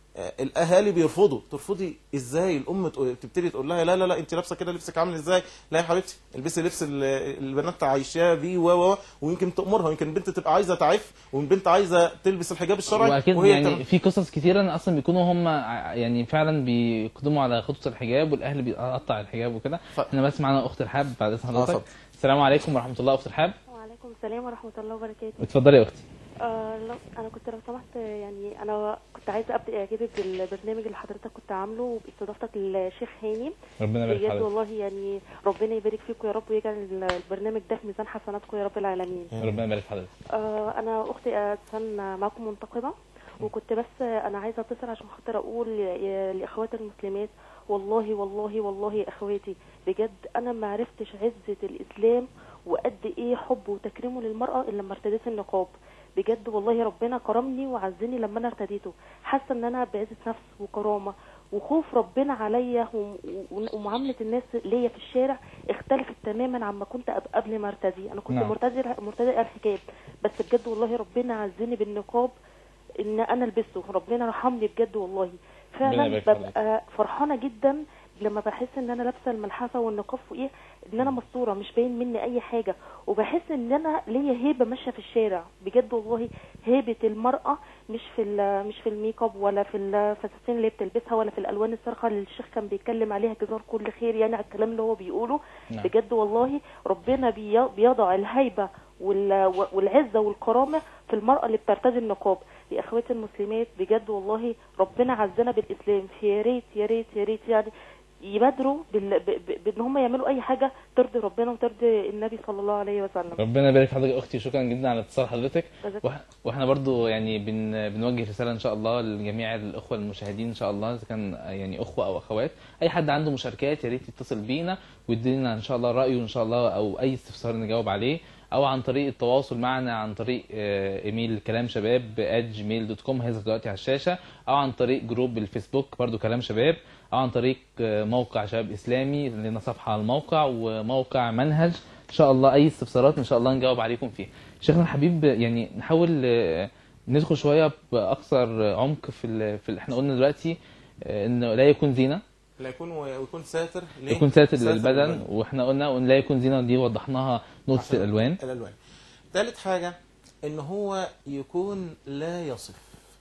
آه، الاهالي بيرفضوا ترفضي ازاي الام تقول- تبتدي تقول لها لا لا لا انت لابسه كده لبسك عامل ازاي لا يا حبيبتي البسي لبس ال- البنات عايشاه بيه و و ويمكن تامرها ويمكن البنت تبقى عايزه تعف والبنت عايزه تلبس الحجاب الشرعي واكيد وهي يعني تم- في قصص كتيره ان اصلا بيكونوا هم ع- يعني فعلا بيقدموا على خطوه الحجاب والاهل بيقطع الحجاب وكده احنا بس معانا اخت رحاب بعد اذن اتفضل. حضرتك السلام عليكم ورحمه الله اخت رحاب وعليكم السلام ورحمة الله وبركاته اتفضلي يا اختي آه لو أنا كنت لو سمحت يعني أنا كنت عايزة أبدأ إعجابي بالبرنامج اللي حضرتك كنت عامله باستضافتك للشيخ هاني ربنا يبارك بجد حضرتك. والله يعني ربنا يبارك فيكم يا رب ويجعل البرنامج ده في ميزان حسناتكم يا رب العالمين ربنا يبارك حضرتك آه أنا أختي أسفن معكم منتقبة وكنت بس أنا عايزة أتصل عشان خاطر أقول ل- لأخوات المسلمات والله والله والله يا أخواتي بجد أنا ما عرفتش عزة الإسلام وقد إيه حب وتكريمه للمرأة إلا لما ارتديت النقاب بجد والله ربنا كرمني وعزني لما أنا ارتديته حاسة إن أنا بعزة نفس وكرامة وخوف ربنا عليا و- و- ومعاملة الناس ليا في الشارع اختلفت تماما عما كنت أب- قبل ما ارتدي أنا كنت نعم. مرتدي مرتدي الحجاب بس بجد والله ربنا عزني بالنقاب ان انا البسه ربنا رحمني بجد والله ربنا فعلا يبارك عليك. ببقى فرحانه جدا لما بحس ان انا لابسه الملحفه والنقاب وايه ان انا مستوره مش باين مني اي حاجه وبحس ان انا ليا هيبه ماشيه في الشارع بجد والله هيبه المراه مش في ال- مش في الميك اب ولا في الفساتين اللي بتلبسها ولا في الالوان الصارخه اللي الشيخ كان بيتكلم عليها جزاه كل خير يعني على الكلام اللي هو بيقوله نعم. بجد والله ربنا بي- بيضع الهيبه وال- والعزه والكرامه في المراه اللي بترتدي النقاب يا اخواتي المسلمات بجد والله ربنا عزنا بالاسلام يا ريت يا ريت يا ريت يعني يبادروا بال... ب... ب... بان هم يعملوا اي حاجه ترضي ربنا وترضي النبي صلى الله عليه وسلم ربنا يبارك في حضرتك يا اختي شكرا جدا على اتصال حضرتك جزاك وإح- واحنا برضو يعني بن بنوجه رساله ان شاء الله لجميع الاخوه المشاهدين ان شاء الله اذا كان يعني اخوه او اخوات اي حد عنده مشاركات يا ريت يتصل بينا ويدينا ان شاء الله رايه ان شاء الله او اي استفسار نجاوب عليه او عن طريق التواصل معنا عن طريق آه، ايميل كلام شباب جيميل دوت كوم هيظهر دلوقتي على الشاشه او عن طريق جروب الفيسبوك برضو كلام شباب او عن طريق آه، موقع شباب اسلامي لنا صفحه على الموقع وموقع منهج ان شاء الله اي استفسارات ان شاء الله نجاوب عليكم فيه شيخنا الحبيب يعني نحاول آه، ندخل شويه باكثر عمق في ال... في ال... احنا قلنا دلوقتي آه، انه لا يكون زينه لا يكون ويكون ساتر ليه؟ يكون ساتر للبدن واحنا قلنا ان لا يكون زينه دي وضحناها نقطه عشان الالوان الالوان ثالث حاجه ان هو يكون لا يصف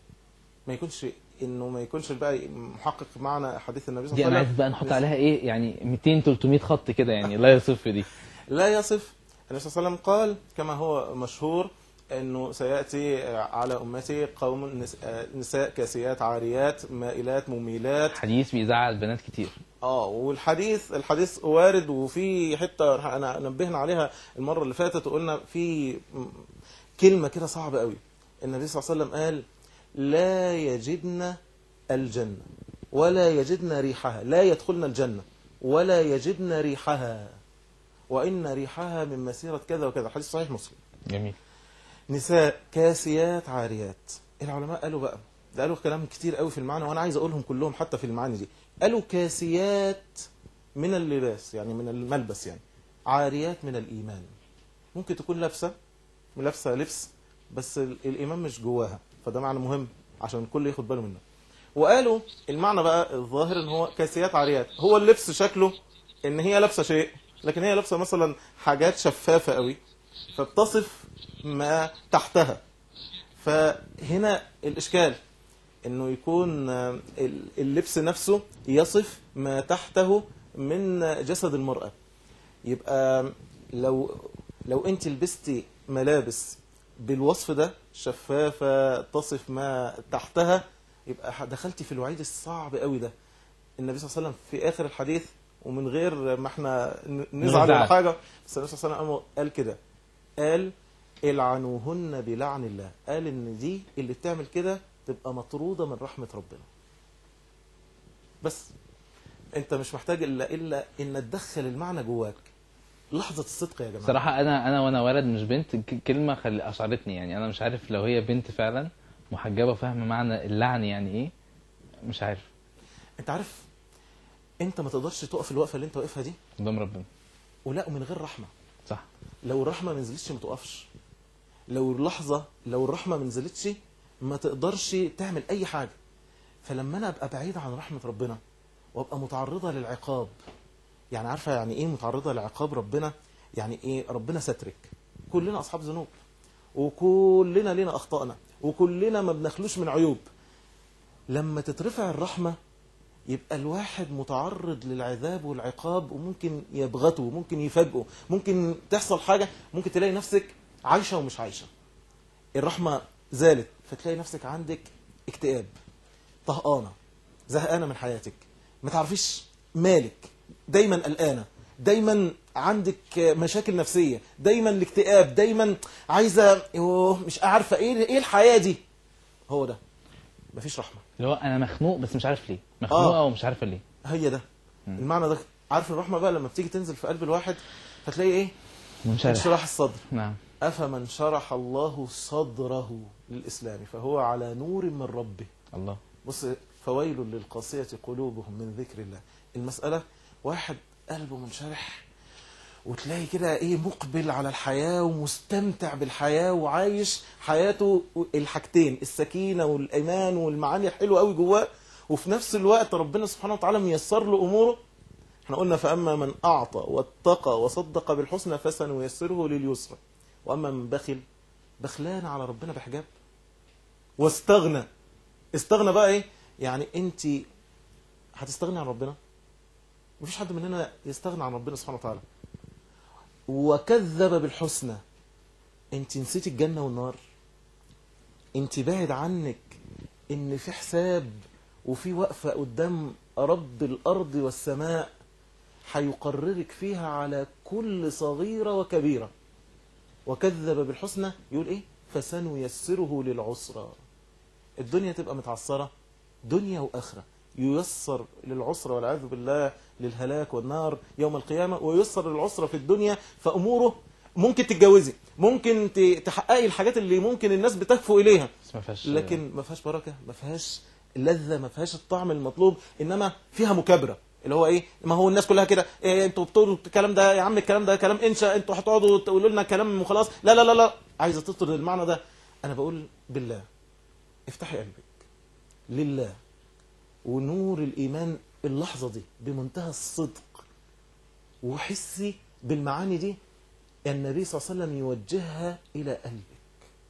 ما يكونش انه ما يكونش بقى محقق معنى حديث النبي صلى دي الله انا عليه عايز وسلم بقى نحط عليها ايه يعني 200 300 خط كده يعني لا يصف دي لا يصف النبي صلى الله عليه وسلم قال كما هو مشهور انه سياتي على امتي قوم نس- نساء كاسيات عاريات مائلات مميلات حديث بيزعل بنات كتير اه والحديث الحديث وارد وفي حته انا نبهنا عليها المره اللي فاتت وقلنا في م- كلمه كده صعبه قوي النبي صلى الله عليه وسلم قال لا يجدن الجنه ولا يجدن ريحها لا يدخلن الجنه ولا يجدن ريحها وان ريحها من مسيره كذا وكذا حديث صحيح مسلم جميل نساء كاسيات عاريات العلماء قالوا بقى ده قالوا كلام كتير قوي في المعنى وانا عايز اقولهم كلهم حتى في المعاني دي قالوا كاسيات من اللباس يعني من الملبس يعني عاريات من الايمان ممكن تكون لابسه لابسه لبس بس ال- الايمان مش جواها فده معنى مهم عشان الكل ياخد باله منه وقالوا المعنى بقى الظاهر ان هو كاسيات عاريات هو اللبس شكله ان هي لابسه شيء لكن هي لابسه مثلا حاجات شفافه قوي فبتصف ما تحتها فهنا الإشكال إنه يكون آه، اللبس نفسه يصف ما تحته من جسد المرأة يبقى لو لو أنت لبستي ملابس بالوصف ده شفافة تصف ما تحتها يبقى دخلتي في الوعيد الصعب قوي ده النبي صلى الله عليه وسلم في آخر الحديث ومن غير ما احنا ن- نزعل ولا نزعل. حاجة بس النبي صلى الله عليه وسلم قال كده قال العنوهن بلعن الله قال ان دي اللي بتعمل كده تبقى مطرودة من رحمة ربنا بس انت مش محتاج الا الا ان تدخل المعنى جواك لحظة الصدق يا جماعة صراحة أنا أنا وأنا ولد مش بنت ك- كلمة خل... أشعرتني يعني أنا مش عارف لو هي بنت فعلا محجبة فاهمة معنى اللعن يعني إيه مش عارف انت عارف انت ما تقدرش تقف الوقفة اللي انت واقفها دي قدام ربنا ولا من غير رحمة صح لو الرحمة ما نزلتش ما تقفش لو اللحظة لو الرحمة ما نزلتش ما تقدرش تعمل أي حاجة فلما انا ابقى بعيد عن رحمه ربنا وابقى متعرضه للعقاب يعني عارفه يعني ايه متعرضه لعقاب ربنا يعني ايه ربنا سترك كلنا اصحاب ذنوب وكلنا لنا اخطائنا وكلنا ما بنخلوش من عيوب لما تترفع الرحمه يبقى الواحد متعرض للعذاب والعقاب وممكن يبغته وممكن يفاجئه ممكن تحصل حاجه ممكن تلاقي نفسك عايشه ومش عايشه الرحمه زالت فتلاقي نفسك عندك اكتئاب طهقانه زهقانه من حياتك ما تعرفيش مالك دايما قلقانه دايما عندك مشاكل نفسيه دايما الاكتئاب دايما عايزه يوه مش عارفه ايه ايه الحياه دي هو ده مفيش رحمه اللي هو انا مخنوق بس مش عارف ليه مخنوقه آه. ومش عارفه ليه هي ده المعنى ده عارف الرحمه بقى لما بتيجي تنزل في قلب الواحد فتلاقي ايه منشرح انشراح الصدر نعم افمن شرح الله صدره للاسلام فهو على نور من ربه الله بص فويل للقاسيه قلوبهم من ذكر الله المساله واحد قلبه منشرح وتلاقي كده ايه مقبل على الحياه ومستمتع بالحياه وعايش حياته الحاجتين السكينه والايمان والمعاني الحلوه قوي جواه وفي نفس الوقت ربنا سبحانه وتعالى ميسر له اموره احنا قلنا فاما من اعطى واتقى وصدق بالحسنى فسنيسره لليسرى واما من بخل بخلان على ربنا بحجاب واستغنى استغنى بقى ايه يعني انت هتستغني عن ربنا مفيش حد مننا يستغنى عن ربنا سبحانه وتعالى وكذب بالحسنى انت نسيتي الجنة والنار انت بعد عنك ان في حساب وفي وقفة قدام رب الارض والسماء هيقررك فيها على كل صغيرة وكبيرة وكذب بالحسنى يقول ايه فسنيسره للعسرى الدنيا تبقى متعسرة دنيا واخرة ييسر للعسرة والعياذ بالله للهلاك والنار يوم القيامة وييسر للعسرة في الدنيا فأموره ممكن تتجوزي ممكن ت- تحققي الحاجات اللي ممكن الناس بتهفو إليها بس ما فيهاش لكن ما فيهاش بركة ما فيهاش لذة ما فيهاش الطعم المطلوب إنما فيها مكابرة اللي هو ايه ما هو الناس كلها كده إيه انتوا بتقولوا الكلام ده يا عم الكلام ده كلام انشا انتوا هتقعدوا تقولوا لنا كلام وخلاص لا لا لا لا عايزه تطرد المعنى ده انا بقول بالله افتحي قلبك لله ونور الإيمان اللحظة دي بمنتهى الصدق وحسي بالمعاني دي النبي صلى الله عليه وسلم يوجهها إلى قلبك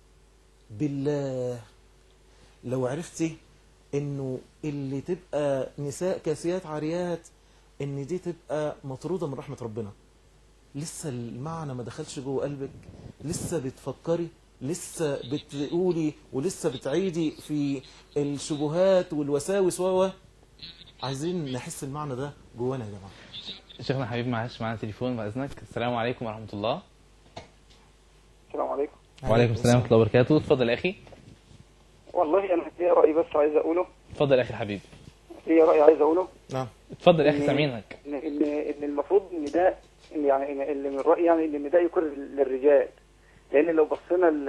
بالله لو عرفتي انه اللي تبقى نساء كاسيات عاريات ان دي تبقى مطرودة من رحمة ربنا لسه المعنى ما دخلش جوه قلبك لسه بتفكري لسه بتقولي ولسه بتعيدي في الشبهات والوساوس و عايزين نحس المعنى ده جوانا يا جماعه شيخنا حبيب معلش معانا تليفون بعد اذنك السلام عليكم ورحمه الله السلام عليكم وعليكم السلام ورحمه الله وبركاته اتفضل يا اخي والله انا ليا راي بس عايز اقوله اتفضل يا اخي الحبيب ليا راي عايز اقوله نعم اتفضل يا اخي إن- سامعينك ان ان ان المفروض ان ده إن يعني إن اللي من رايي يعني ان ده يكون للرجال لان لو بصينا ل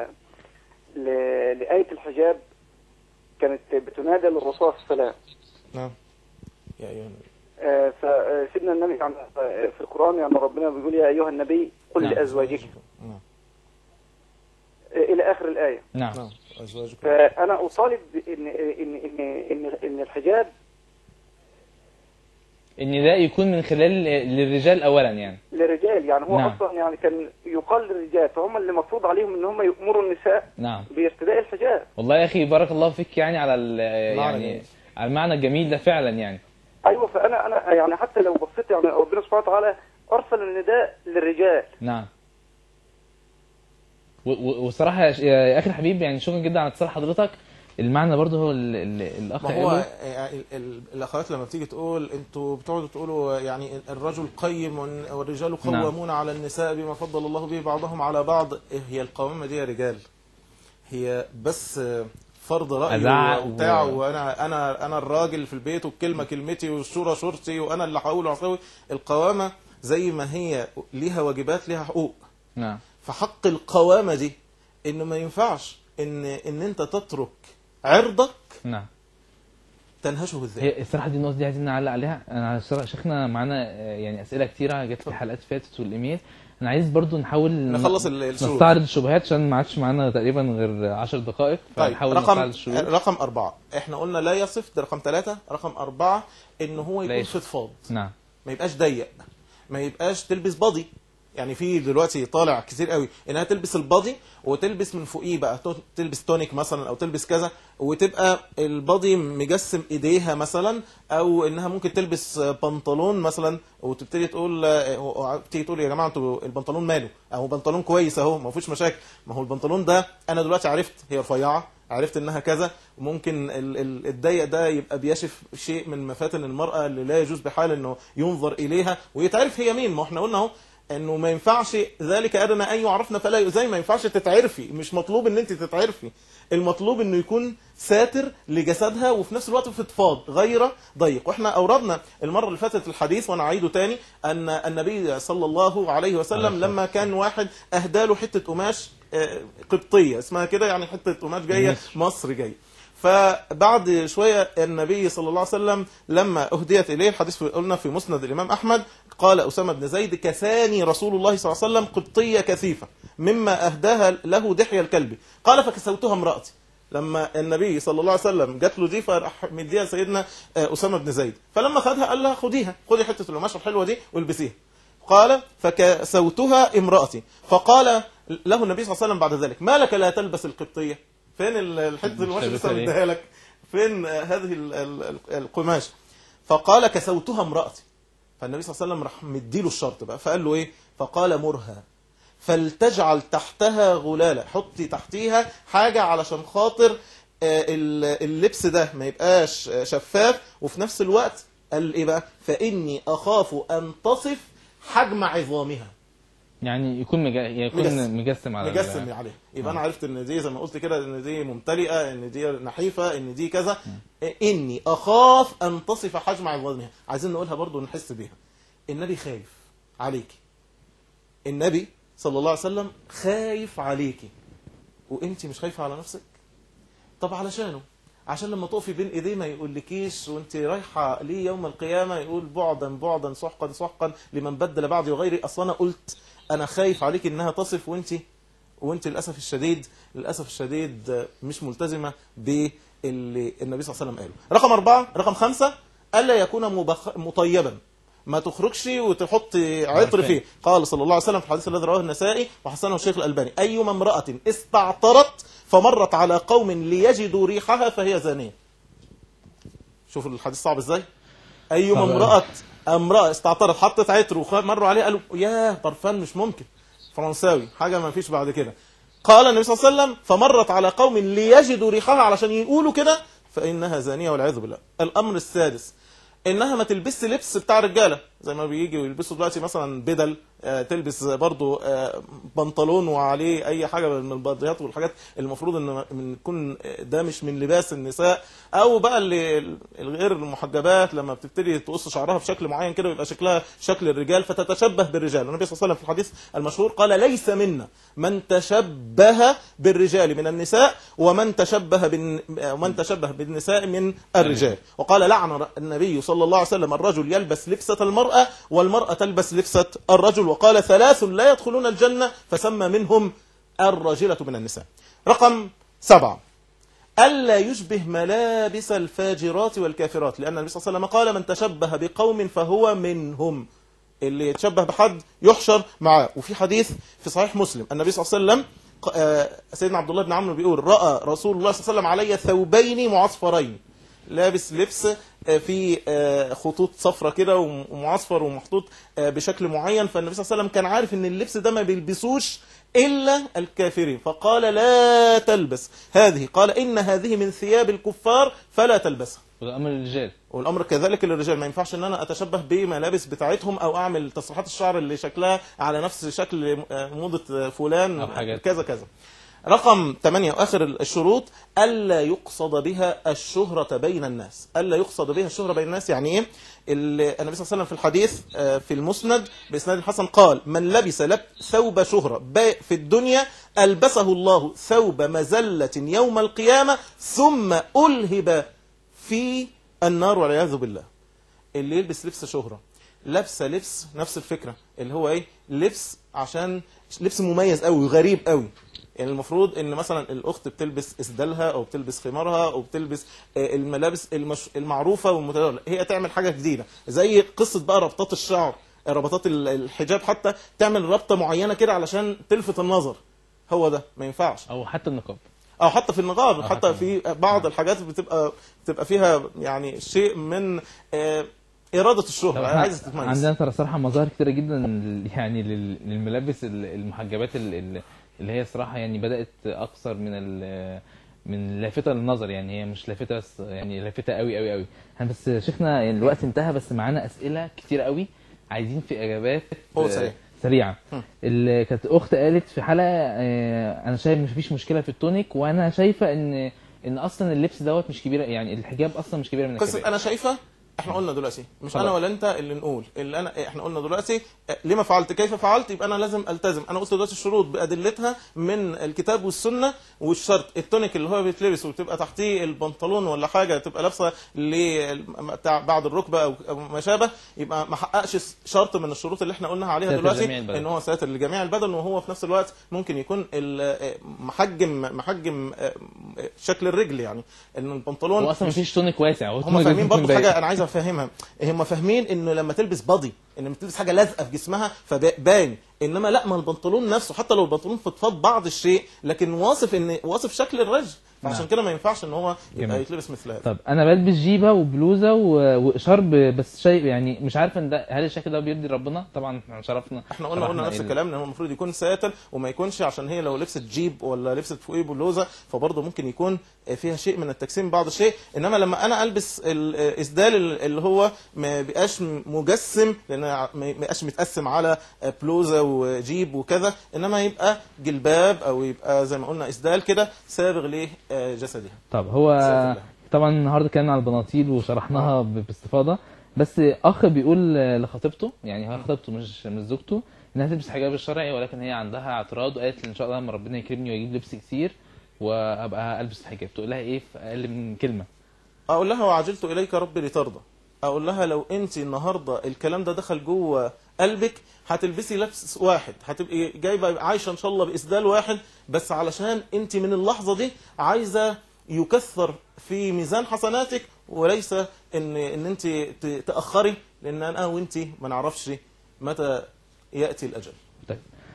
ل- لايه الحجاب كانت بتنادى للرسول صلى الله عليه وسلم نعم يا ايها النبي آه، فسيدنا النبي يعني آه، في القرآن يعني ربنا بيقول يا أيها النبي قل نعم. لأزواجك نعم. آه، إلى آخر الآية نعم نعم ازواجكم فأنا أطالب إن إن إن إن إن الحجاب ان ده يكون من خلال للرجال اولا يعني للرجال يعني هو نعم. أصلا يعني كان يقال للرجال فهم اللي مفروض عليهم إن هم يأمروا النساء نعم بارتداء الحجاب والله يا اخي بارك الله فيك يعني على ال- معنى يعني جميل. على المعنى الجميل ده فعلا يعني أيوه فأنا أنا يعني حتى لو بصيت يعني ربنا سبحانه وتعالى أرسل النداء للرجال نعم و- و- وصراحه يا ش- يا اخي الحبيب يعني شكرا جدا على اتصال حضرتك المعنى برضه هو ال- ال- الاخ ما هو قاله. يعني ال- ال- الاخوات لما بتيجي تقول انتوا بتقعدوا تقولوا يعني الرجل قيم والن- والرجال نعم. قوامون على النساء بما فضل الله به بعضهم على بعض إيه هي القوامه دي يا رجال هي بس فرض راي أزعق وبتاع و- وانا انا انا الراجل في البيت والكلمه كلمتي والشورى شورتي وانا اللي هقول وهسوي القوامه زي ما هي ليها واجبات ليها حقوق نعم فحق القوامه دي ان ما ينفعش ان ان انت تترك عرضك نعم تنهشه ازاي هي الصراحه دي النقطه دي عايزين نعلق عليها انا الصراحه شيخنا معانا آه، يعني اسئله كتيره جت في الحلقات اللي فاتت والايميل انا عايز برضو نحاول نخلص ال- الشروط. نستعرض الشبهات عشان ما عادش معانا تقريبا غير 10 دقائق طيب فنحاول رقم نستعرض الشروط رقم أربعة احنا قلنا لا يصف ده رقم ثلاثة رقم أربعة إن هو لا يكون يصف. فضفاض نعم ما يبقاش ضيق ما يبقاش تلبس بادي يعني في دلوقتي طالع كتير قوي انها تلبس البادي وتلبس من فوقيه بقى تو- تلبس تونيك مثلا او تلبس كذا وتبقى البادي مجسم ايديها مثلا او انها ممكن تلبس بنطلون مثلا وتبتدي تقول تيجي تقول يا جماعه انتوا البنطلون ماله اهو بنطلون كويس اهو ما فيهوش مشاكل ما هو البنطلون ده انا دلوقتي عرفت هي رفيعه عرفت انها كذا وممكن ال- ال- الضيق ده يبقى بيشف شيء من مفاتن المرأة اللي لا يجوز بحال انه ينظر اليها ويتعرف هي مين ما احنا قلنا اهو انه ما ينفعش ذلك ادنى ان يعرفنا فلا يؤذي ما ينفعش تتعرفي مش مطلوب ان انت تتعرفي المطلوب انه يكون ساتر لجسدها وفي نفس الوقت فضفاض غير ضيق واحنا اوردنا المره اللي فاتت الحديث وانا اعيده تاني ان النبي صلى الله عليه وسلم لما كان واحد اهدى له حته قماش آه، قبطيه اسمها كده يعني حته قماش جايه مصر. مصر جايه فبعد شوية النبي صلى الله عليه وسلم لما أهديت إليه الحديث في قلنا في مسند الإمام أحمد قال أسامة بن زيد كساني رسول الله صلى الله عليه وسلم قبطية كثيفة مما أهداها له دحية الكلبي قال فكسوتها امرأتي لما النبي صلى الله عليه وسلم جات له دي فراح مديها سيدنا آه، أسامة بن زيد فلما خدها قال لها خديها خدي حتة القماشة الحلوة دي والبسيها قال فكسوتها امرأتي فقال له النبي صلى الله عليه وسلم بعد ذلك ما لك لا تلبس القبطية فين ال- الحتة مش القماش اللي لابسها ليه؟ اديها لك فين آه، هذه ال- ال- ال- القماش فقال كسوتها امرأتي فالنبي صلى الله عليه وسلم راح مديله الشرط بقى فقال له ايه فقال مرها فلتجعل تحتها غلالة حطي تحتيها حاجة علشان خاطر آه، ال- اللبس ده ما يبقاش آه، شفاف وفي نفس الوقت قال ايه بقى فإني أخاف أن تصف حجم عظامها يعني يكون مجا... يكون مجسم. مجسم على مجسم عليها يبقى انا عرفت ان دي زي ما قلت كده ان دي ممتلئه ان دي نحيفه ان دي كذا اني اخاف ان تصف حجم عظامها عايزين نقولها برضو نحس بيها النبي خايف عليكي النبي صلى الله عليه وسلم خايف عليكي وانت مش خايفه على نفسك طب علشانه عشان لما تقفي بين ايديه ما يقولكيش وانت رايحه ليه يوم القيامه يقول بعدا بعدا سحقا سحقا لمن بدل بعدي وغيري اصلا انا قلت انا خايف عليك انها تصف وانت وانت للاسف الشديد للاسف الشديد مش ملتزمه باللي النبي صلى الله عليه وسلم قاله رقم أربعة رقم خمسة ألا يكون مبخ... مطيبا ما تخرجش وتحط عطر فيه قال صلى الله عليه وسلم في الحديث الذي رواه النسائي وحسنه الشيخ الألباني أيما امرأة استعطرت فمرت على قوم ليجدوا ريحها فهي زانية شوفوا الحديث صعب ازاي أيما صعب أوي. امرأة امرأة استعطرت حطت عطر ومروا عليه قالوا ياه طرفان مش ممكن فرنساوي حاجة ما فيش بعد كده قال النبي صلى الله عليه وسلم فمرت على قوم ليجدوا ريحها علشان يقولوا كده فإنها زانية والعياذ بالله الأمر السادس إنها ما تلبسش لبس بتاع رجالة زي ما بيجي ويلبسوا دلوقتي مثلا بدل آه، تلبس برضو آه، بنطلون وعليه أي حاجة من الباديات والحاجات المفروض إن من يكون ده مش من لباس النساء أو بقى اللي الغير المحجبات لما بتبتدي تقص شعرها بشكل معين كده ويبقى شكلها شكل الرجال فتتشبه بالرجال النبي صلى الله عليه وسلم في الحديث المشهور قال ليس منا من تشبه بالرجال من النساء ومن تشبه بالن... ومن تشبه بالنساء من الرجال وقال لعن النبي صلى الله عليه وسلم الرجل يلبس لبسة المرأة والمرأة تلبس لبسة الرجل وقال ثلاث لا يدخلون الجنة فسمى منهم الراجلة من النساء رقم سبعة ألا يشبه ملابس الفاجرات والكافرات لأن النبي صلى الله عليه وسلم قال من تشبه بقوم فهو منهم اللي يتشبه بحد يحشر معاه وفي حديث في صحيح مسلم النبي صلى الله عليه وسلم ق- آه، سيدنا عبد الله بن عمرو بيقول رأى رسول الله صلى الله عليه وسلم علي ثوبين معصفرين لابس لبس آه، في آه، خطوط صفرة كده ومعصفر ومحطوط آه، بشكل معين فالنبي صلى الله عليه وسلم كان عارف ان اللبس ده ما بيلبسوش إلا الكافرين فقال لا تلبس هذه قال إن هذه من ثياب الكفار فلا تلبسها والأمر للرجال والامر كذلك للرجال ما ينفعش ان انا اتشبه بملابس بتاعتهم او اعمل تصريحات الشعر اللي شكلها على نفس شكل آه، موضه آه، فلان أو حاجات. كذا كذا رقم 8 واخر الشروط الا يقصد بها الشهره بين الناس الا يقصد بها الشهره بين الناس يعني ايه ال- النبي صلى الله عليه وسلم في الحديث آه، في المسند باسناد حسن قال من لبس لب ثوب شهره ب- في الدنيا البسه الله ثوب مزله يوم القيامه ثم الهب في النار والعياذ بالله اللي يلبس لبس شهرة لابسه لبس نفس الفكره اللي هو ايه لبس عشان لبس مميز قوي وغريب قوي يعني المفروض ان مثلا الاخت بتلبس اسدالها او بتلبس خمارها او بتلبس آه، الملابس المش... المعروفه والمتداوله هي تعمل حاجه جديده زي قصه بقى ربطات الشعر ربطات ال- الحجاب حتى تعمل ربطه معينه كده علشان تلفت النظر هو ده ما ينفعش او حتى النقاب او حتى في النقاب أو حتى حتى في بعض الحاجات بتبقى بتبقى فيها يعني شيء من آه، اراده الشهره طب إحنا عايزه تتميز عندنا ترى صراحه مظاهر كتيره جدا يعني لل- للملابس ال- المحجبات ال- ال- اللي هي صراحه يعني بدات اكثر من ال من لافته للنظر يعني هي مش لافته بس يعني لافته قوي قوي قوي احنا بس شيخنا يعني الوقت انتهى بس معانا اسئله كتير قوي عايزين في اجابات هو آه، سريع. سريعه هم. اللي كانت اخت قالت في حلقه آه، انا شايف مفيش مشكله في التونيك وانا شايفه ان ان اصلا اللبس دوت مش كبيره يعني الحجاب اصلا مش كبيره من قصه الكبائر انا شايفه احنا قلنا دلوقتي مش خلاص. انا ولا انت اللي نقول اللي انا احنا قلنا دلوقتي اه، لما فعلت كيف فعلت يبقى انا لازم التزم انا قلت دلوقتي الشروط بادلتها من الكتاب والسنه والشرط التونيك اللي هو بيتلبس وتبقى تحتيه البنطلون ولا حاجه تبقى لابسه ل- بتاع بعد الركبه او أو ما شابه يبقى ما حققش شرط من الشروط اللي احنا قلناها عليها ساتر دلوقتي جميع البدن. ان هو ساتر لجميع البدن وهو في نفس الوقت ممكن يكون ال- اه، محجم محجم اه، شكل الرجل يعني ان البنطلون هو اصلا مش- مفيش تونيك واسع هو هم التونيك فاهمين بيكون برضه باين. حاجه انا عايز افهمها هم فاهمين انه لما تلبس بادي ان لما تلبس حاجه لازقه في جسمها فباين انما لا ما البنطلون نفسه حتى لو البنطلون فضفاض بعض الشيء لكن واصف ان واصف شكل الرجل فعشان نعم. كده ما ينفعش ان هو يبقى جميل. يتلبس مثل هذا طب انا بلبس جيبه وبلوزه و- وشرب بس شيء يعني مش عارف ان ده هل الشكل ده بيرضي ربنا طبعا احنا شرفنا احنا قلنا قلنا نفس الكلام ان هو المفروض يكون ساتر وما يكونش عشان هي لو لبست جيب ولا لبست فوقيه بلوزه فبرضه ممكن يكون فيها شيء من التجسيم بعض الشيء انما لما انا البس الاسدال اللي هو ما بيبقاش مجسم لان ما بيبقاش متقسم على بلوزه وجيب وكذا انما يبقى جلباب او يبقى زي ما قلنا اسدال كده سابغ لجسدها طب هو ساتر الله. طبعا النهارده اتكلمنا على البناطيل وشرحناها ب- باستفاضه بس اخ بيقول لخطيبته يعني هو خطيبته مش مش زوجته انها تلبس حجاب الشرعي ولكن هي عندها اعتراض وقالت ان شاء الله لما ربنا يكرمني واجيب لبس كتير وابقى البس الحجاب تقول لها ايه في اقل من كلمه اقول لها وعجلت اليك ربي لترضى اقول لها لو انت النهارده الكلام ده دخل جوه قلبك هتلبسي لبس واحد هتبقي جايبه عايشه ان شاء الله باسدال واحد بس علشان انت من اللحظه دي عايزه يكثر في ميزان حسناتك وليس ان ان انت ت- تاخري لان انا وانت ما نعرفش متى ياتي الاجل طيب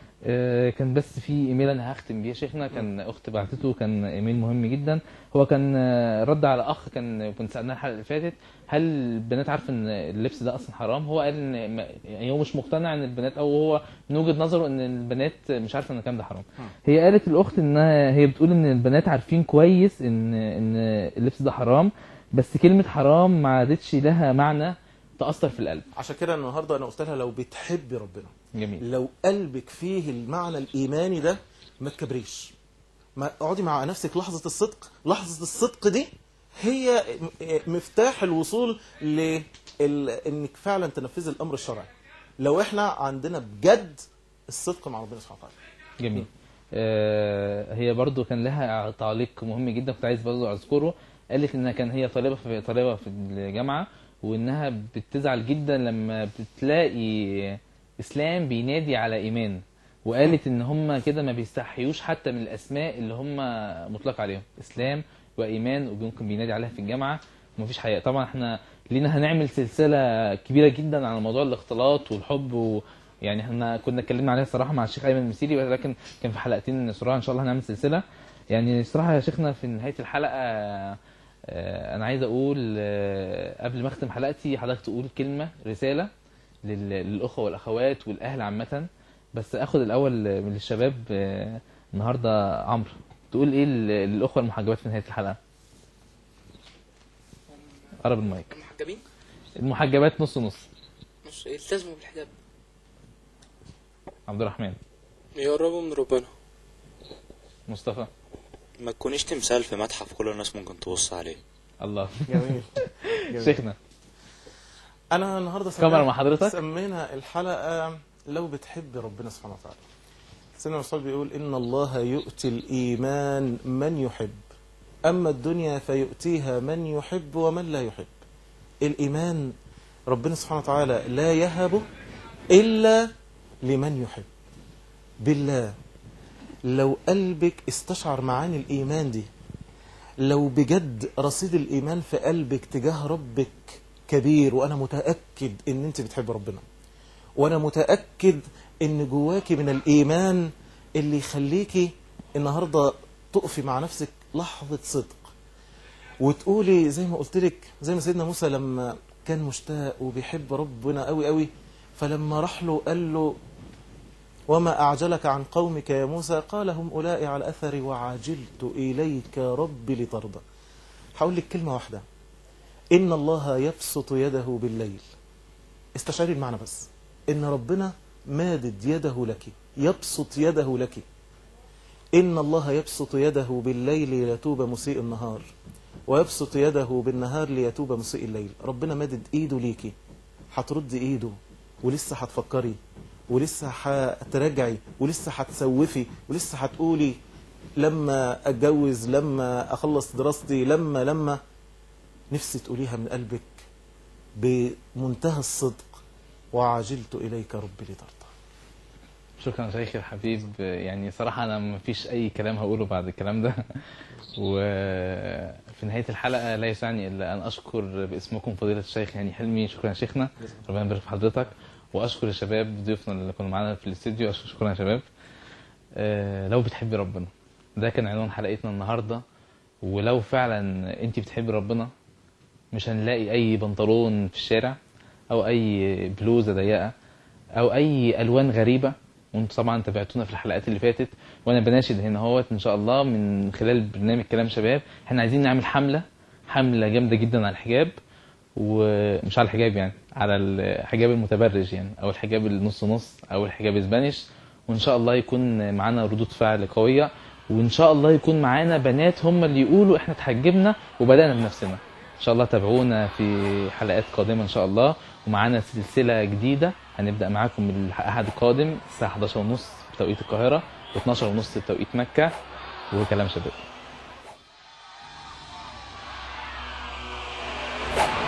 آه، كان بس في ايميل انا هختم بيه يا شيخنا كان اخت بعتته كان ايميل مهم جدا هو كان آه، رد على اخ كان كنت سالناه الحلقه اللي فاتت هل البنات عارفه ان اللبس ده اصلا حرام هو قال ان ما- يعني هو مش مقتنع ان البنات او هو من وجهه نظره ان البنات مش عارفه ان الكلام ده حرام هي قالت الاخت انها هي بتقول ان البنات عارفين كويس ان ان اللبس ده حرام بس كلمه حرام ما عادتش لها معنى تاثر في القلب عشان كده النهارده انا قلت لها لو بتحبي ربنا جميل لو قلبك فيه المعنى الايماني ده ما تكبريش ما اقعدي مع نفسك لحظه الصدق لحظه الصدق دي هي م- مفتاح الوصول ل ال- انك فعلا تنفذي الامر الشرعي لو احنا عندنا بجد الصدق مع ربنا سبحانه وتعالى جميل آه هي برضو كان لها تعليق مهم جدا كنت عايز برضو اذكره قالت انها كان هي طالبه في طالبه في الجامعه وانها بتزعل جدا لما بتلاقي اسلام بينادي على ايمان وقالت ان هم كده ما بيستحيوش حتى من الاسماء اللي هم مطلق عليهم اسلام وايمان وممكن بينادي عليها في الجامعه ومفيش حقيقه طبعا احنا لينا هنعمل سلسله كبيره جدا على موضوع الاختلاط والحب و يعني احنا كنا اتكلمنا عليها الصراحه مع الشيخ ايمن المسيري ولكن كان في حلقتين صراحه ان شاء الله هنعمل سلسله يعني الصراحه يا شيخنا في نهايه الحلقه آه، انا عايز اقول آه، قبل ما اختم حلقتي حضرتك تقول كلمه رساله لل- للاخوه والاخوات والاهل عامه بس اخد الاول من الشباب آه، النهارده عمرو تقول ايه لل- للاخوه المحجبات في نهايه الحلقه قرب المايك محجبين المحجبات نص نص مش يلتزموا بالحجاب عبد الرحمن يقربوا من ربنا مصطفى ما تكونيش تمثال في متحف كل الناس ممكن تبص عليه الله جميل جميل. شيخنا انا النهارده كاميرا مع حضرتك؟ سمينا الحلقه لو بتحب ربنا سبحانه وتعالى سيدنا الرسول بيقول ان الله يؤتي الايمان من يحب اما الدنيا فيؤتيها من يحب ومن لا يحب الايمان ربنا سبحانه وتعالى لا يهب إلا لمن يحب بالله لو قلبك استشعر معاني الإيمان دي لو بجد رصيد الإيمان في قلبك تجاه ربك كبير وأنا متأكد إن أنت بتحب ربنا وأنا متأكد إن جواكي من الإيمان اللي يخليكي النهاردة تقفي مع نفسك لحظة صدق وتقولي زي ما قلت لك زي ما سيدنا موسى لما كان مشتاق وبيحب ربنا قوي قوي فلما راح له قال له وما أعجلك عن قومك يا موسى قال هم أولئك على أثري وعجلت إليك ربي لترضى هقول لك كلمة واحدة إن الله يبسط يده بالليل استشعري المعنى بس إن ربنا مادد يده لك يبسط يده لك إن الله يبسط يده بالليل ليتوب مسيء النهار ويبسط يده بالنهار ليتوب مسيء الليل ربنا مادد إيده ليكي هتردي إيده ولسه هتفكري ولسه هتراجعي ولسه هتسوفي ولسه هتقولي لما اتجوز لما اخلص دراستي لما لما نفسي تقوليها من قلبك بمنتهى الصدق وعجلت اليك ربي لترضى شكرا شيخي الحبيب يعني صراحة أنا ما فيش أي كلام هقوله بعد الكلام ده وفي نهاية الحلقة لا يسعني إلا أن أشكر باسمكم فضيلة الشيخ هاني حلمي شكرا يا شيخنا ربنا يبارك في حضرتك وأشكر الشباب ضيوفنا اللي كانوا معانا في الاستديو أشكر شكرا يا شباب آه، لو بتحبي ربنا ده كان عنوان حلقتنا النهاردة ولو فعلا أنت بتحبي ربنا مش هنلاقي أي بنطلون في الشارع أو أي بلوزة ضيقة أو أي ألوان غريبة وانتم طبعا تابعتونا في الحلقات اللي فاتت وانا بناشد هنا اهوت ان شاء الله من خلال برنامج كلام شباب احنا عايزين نعمل حمله حمله جامده جدا على الحجاب ومش على الحجاب يعني على الحجاب المتبرج يعني او الحجاب النص نص او الحجاب اسبانيش وان شاء الله يكون معانا ردود فعل قويه وان شاء الله يكون معانا بنات هم اللي يقولوا احنا اتحجبنا وبدانا بنفسنا ان شاء الله تابعونا في حلقات قادمه ان شاء الله ومعانا سلسله جديده هنبدا معاكم الاحد القادم الساعه 11:30 بتوقيت القاهره و12:30 بتوقيت مكه وكلام شباب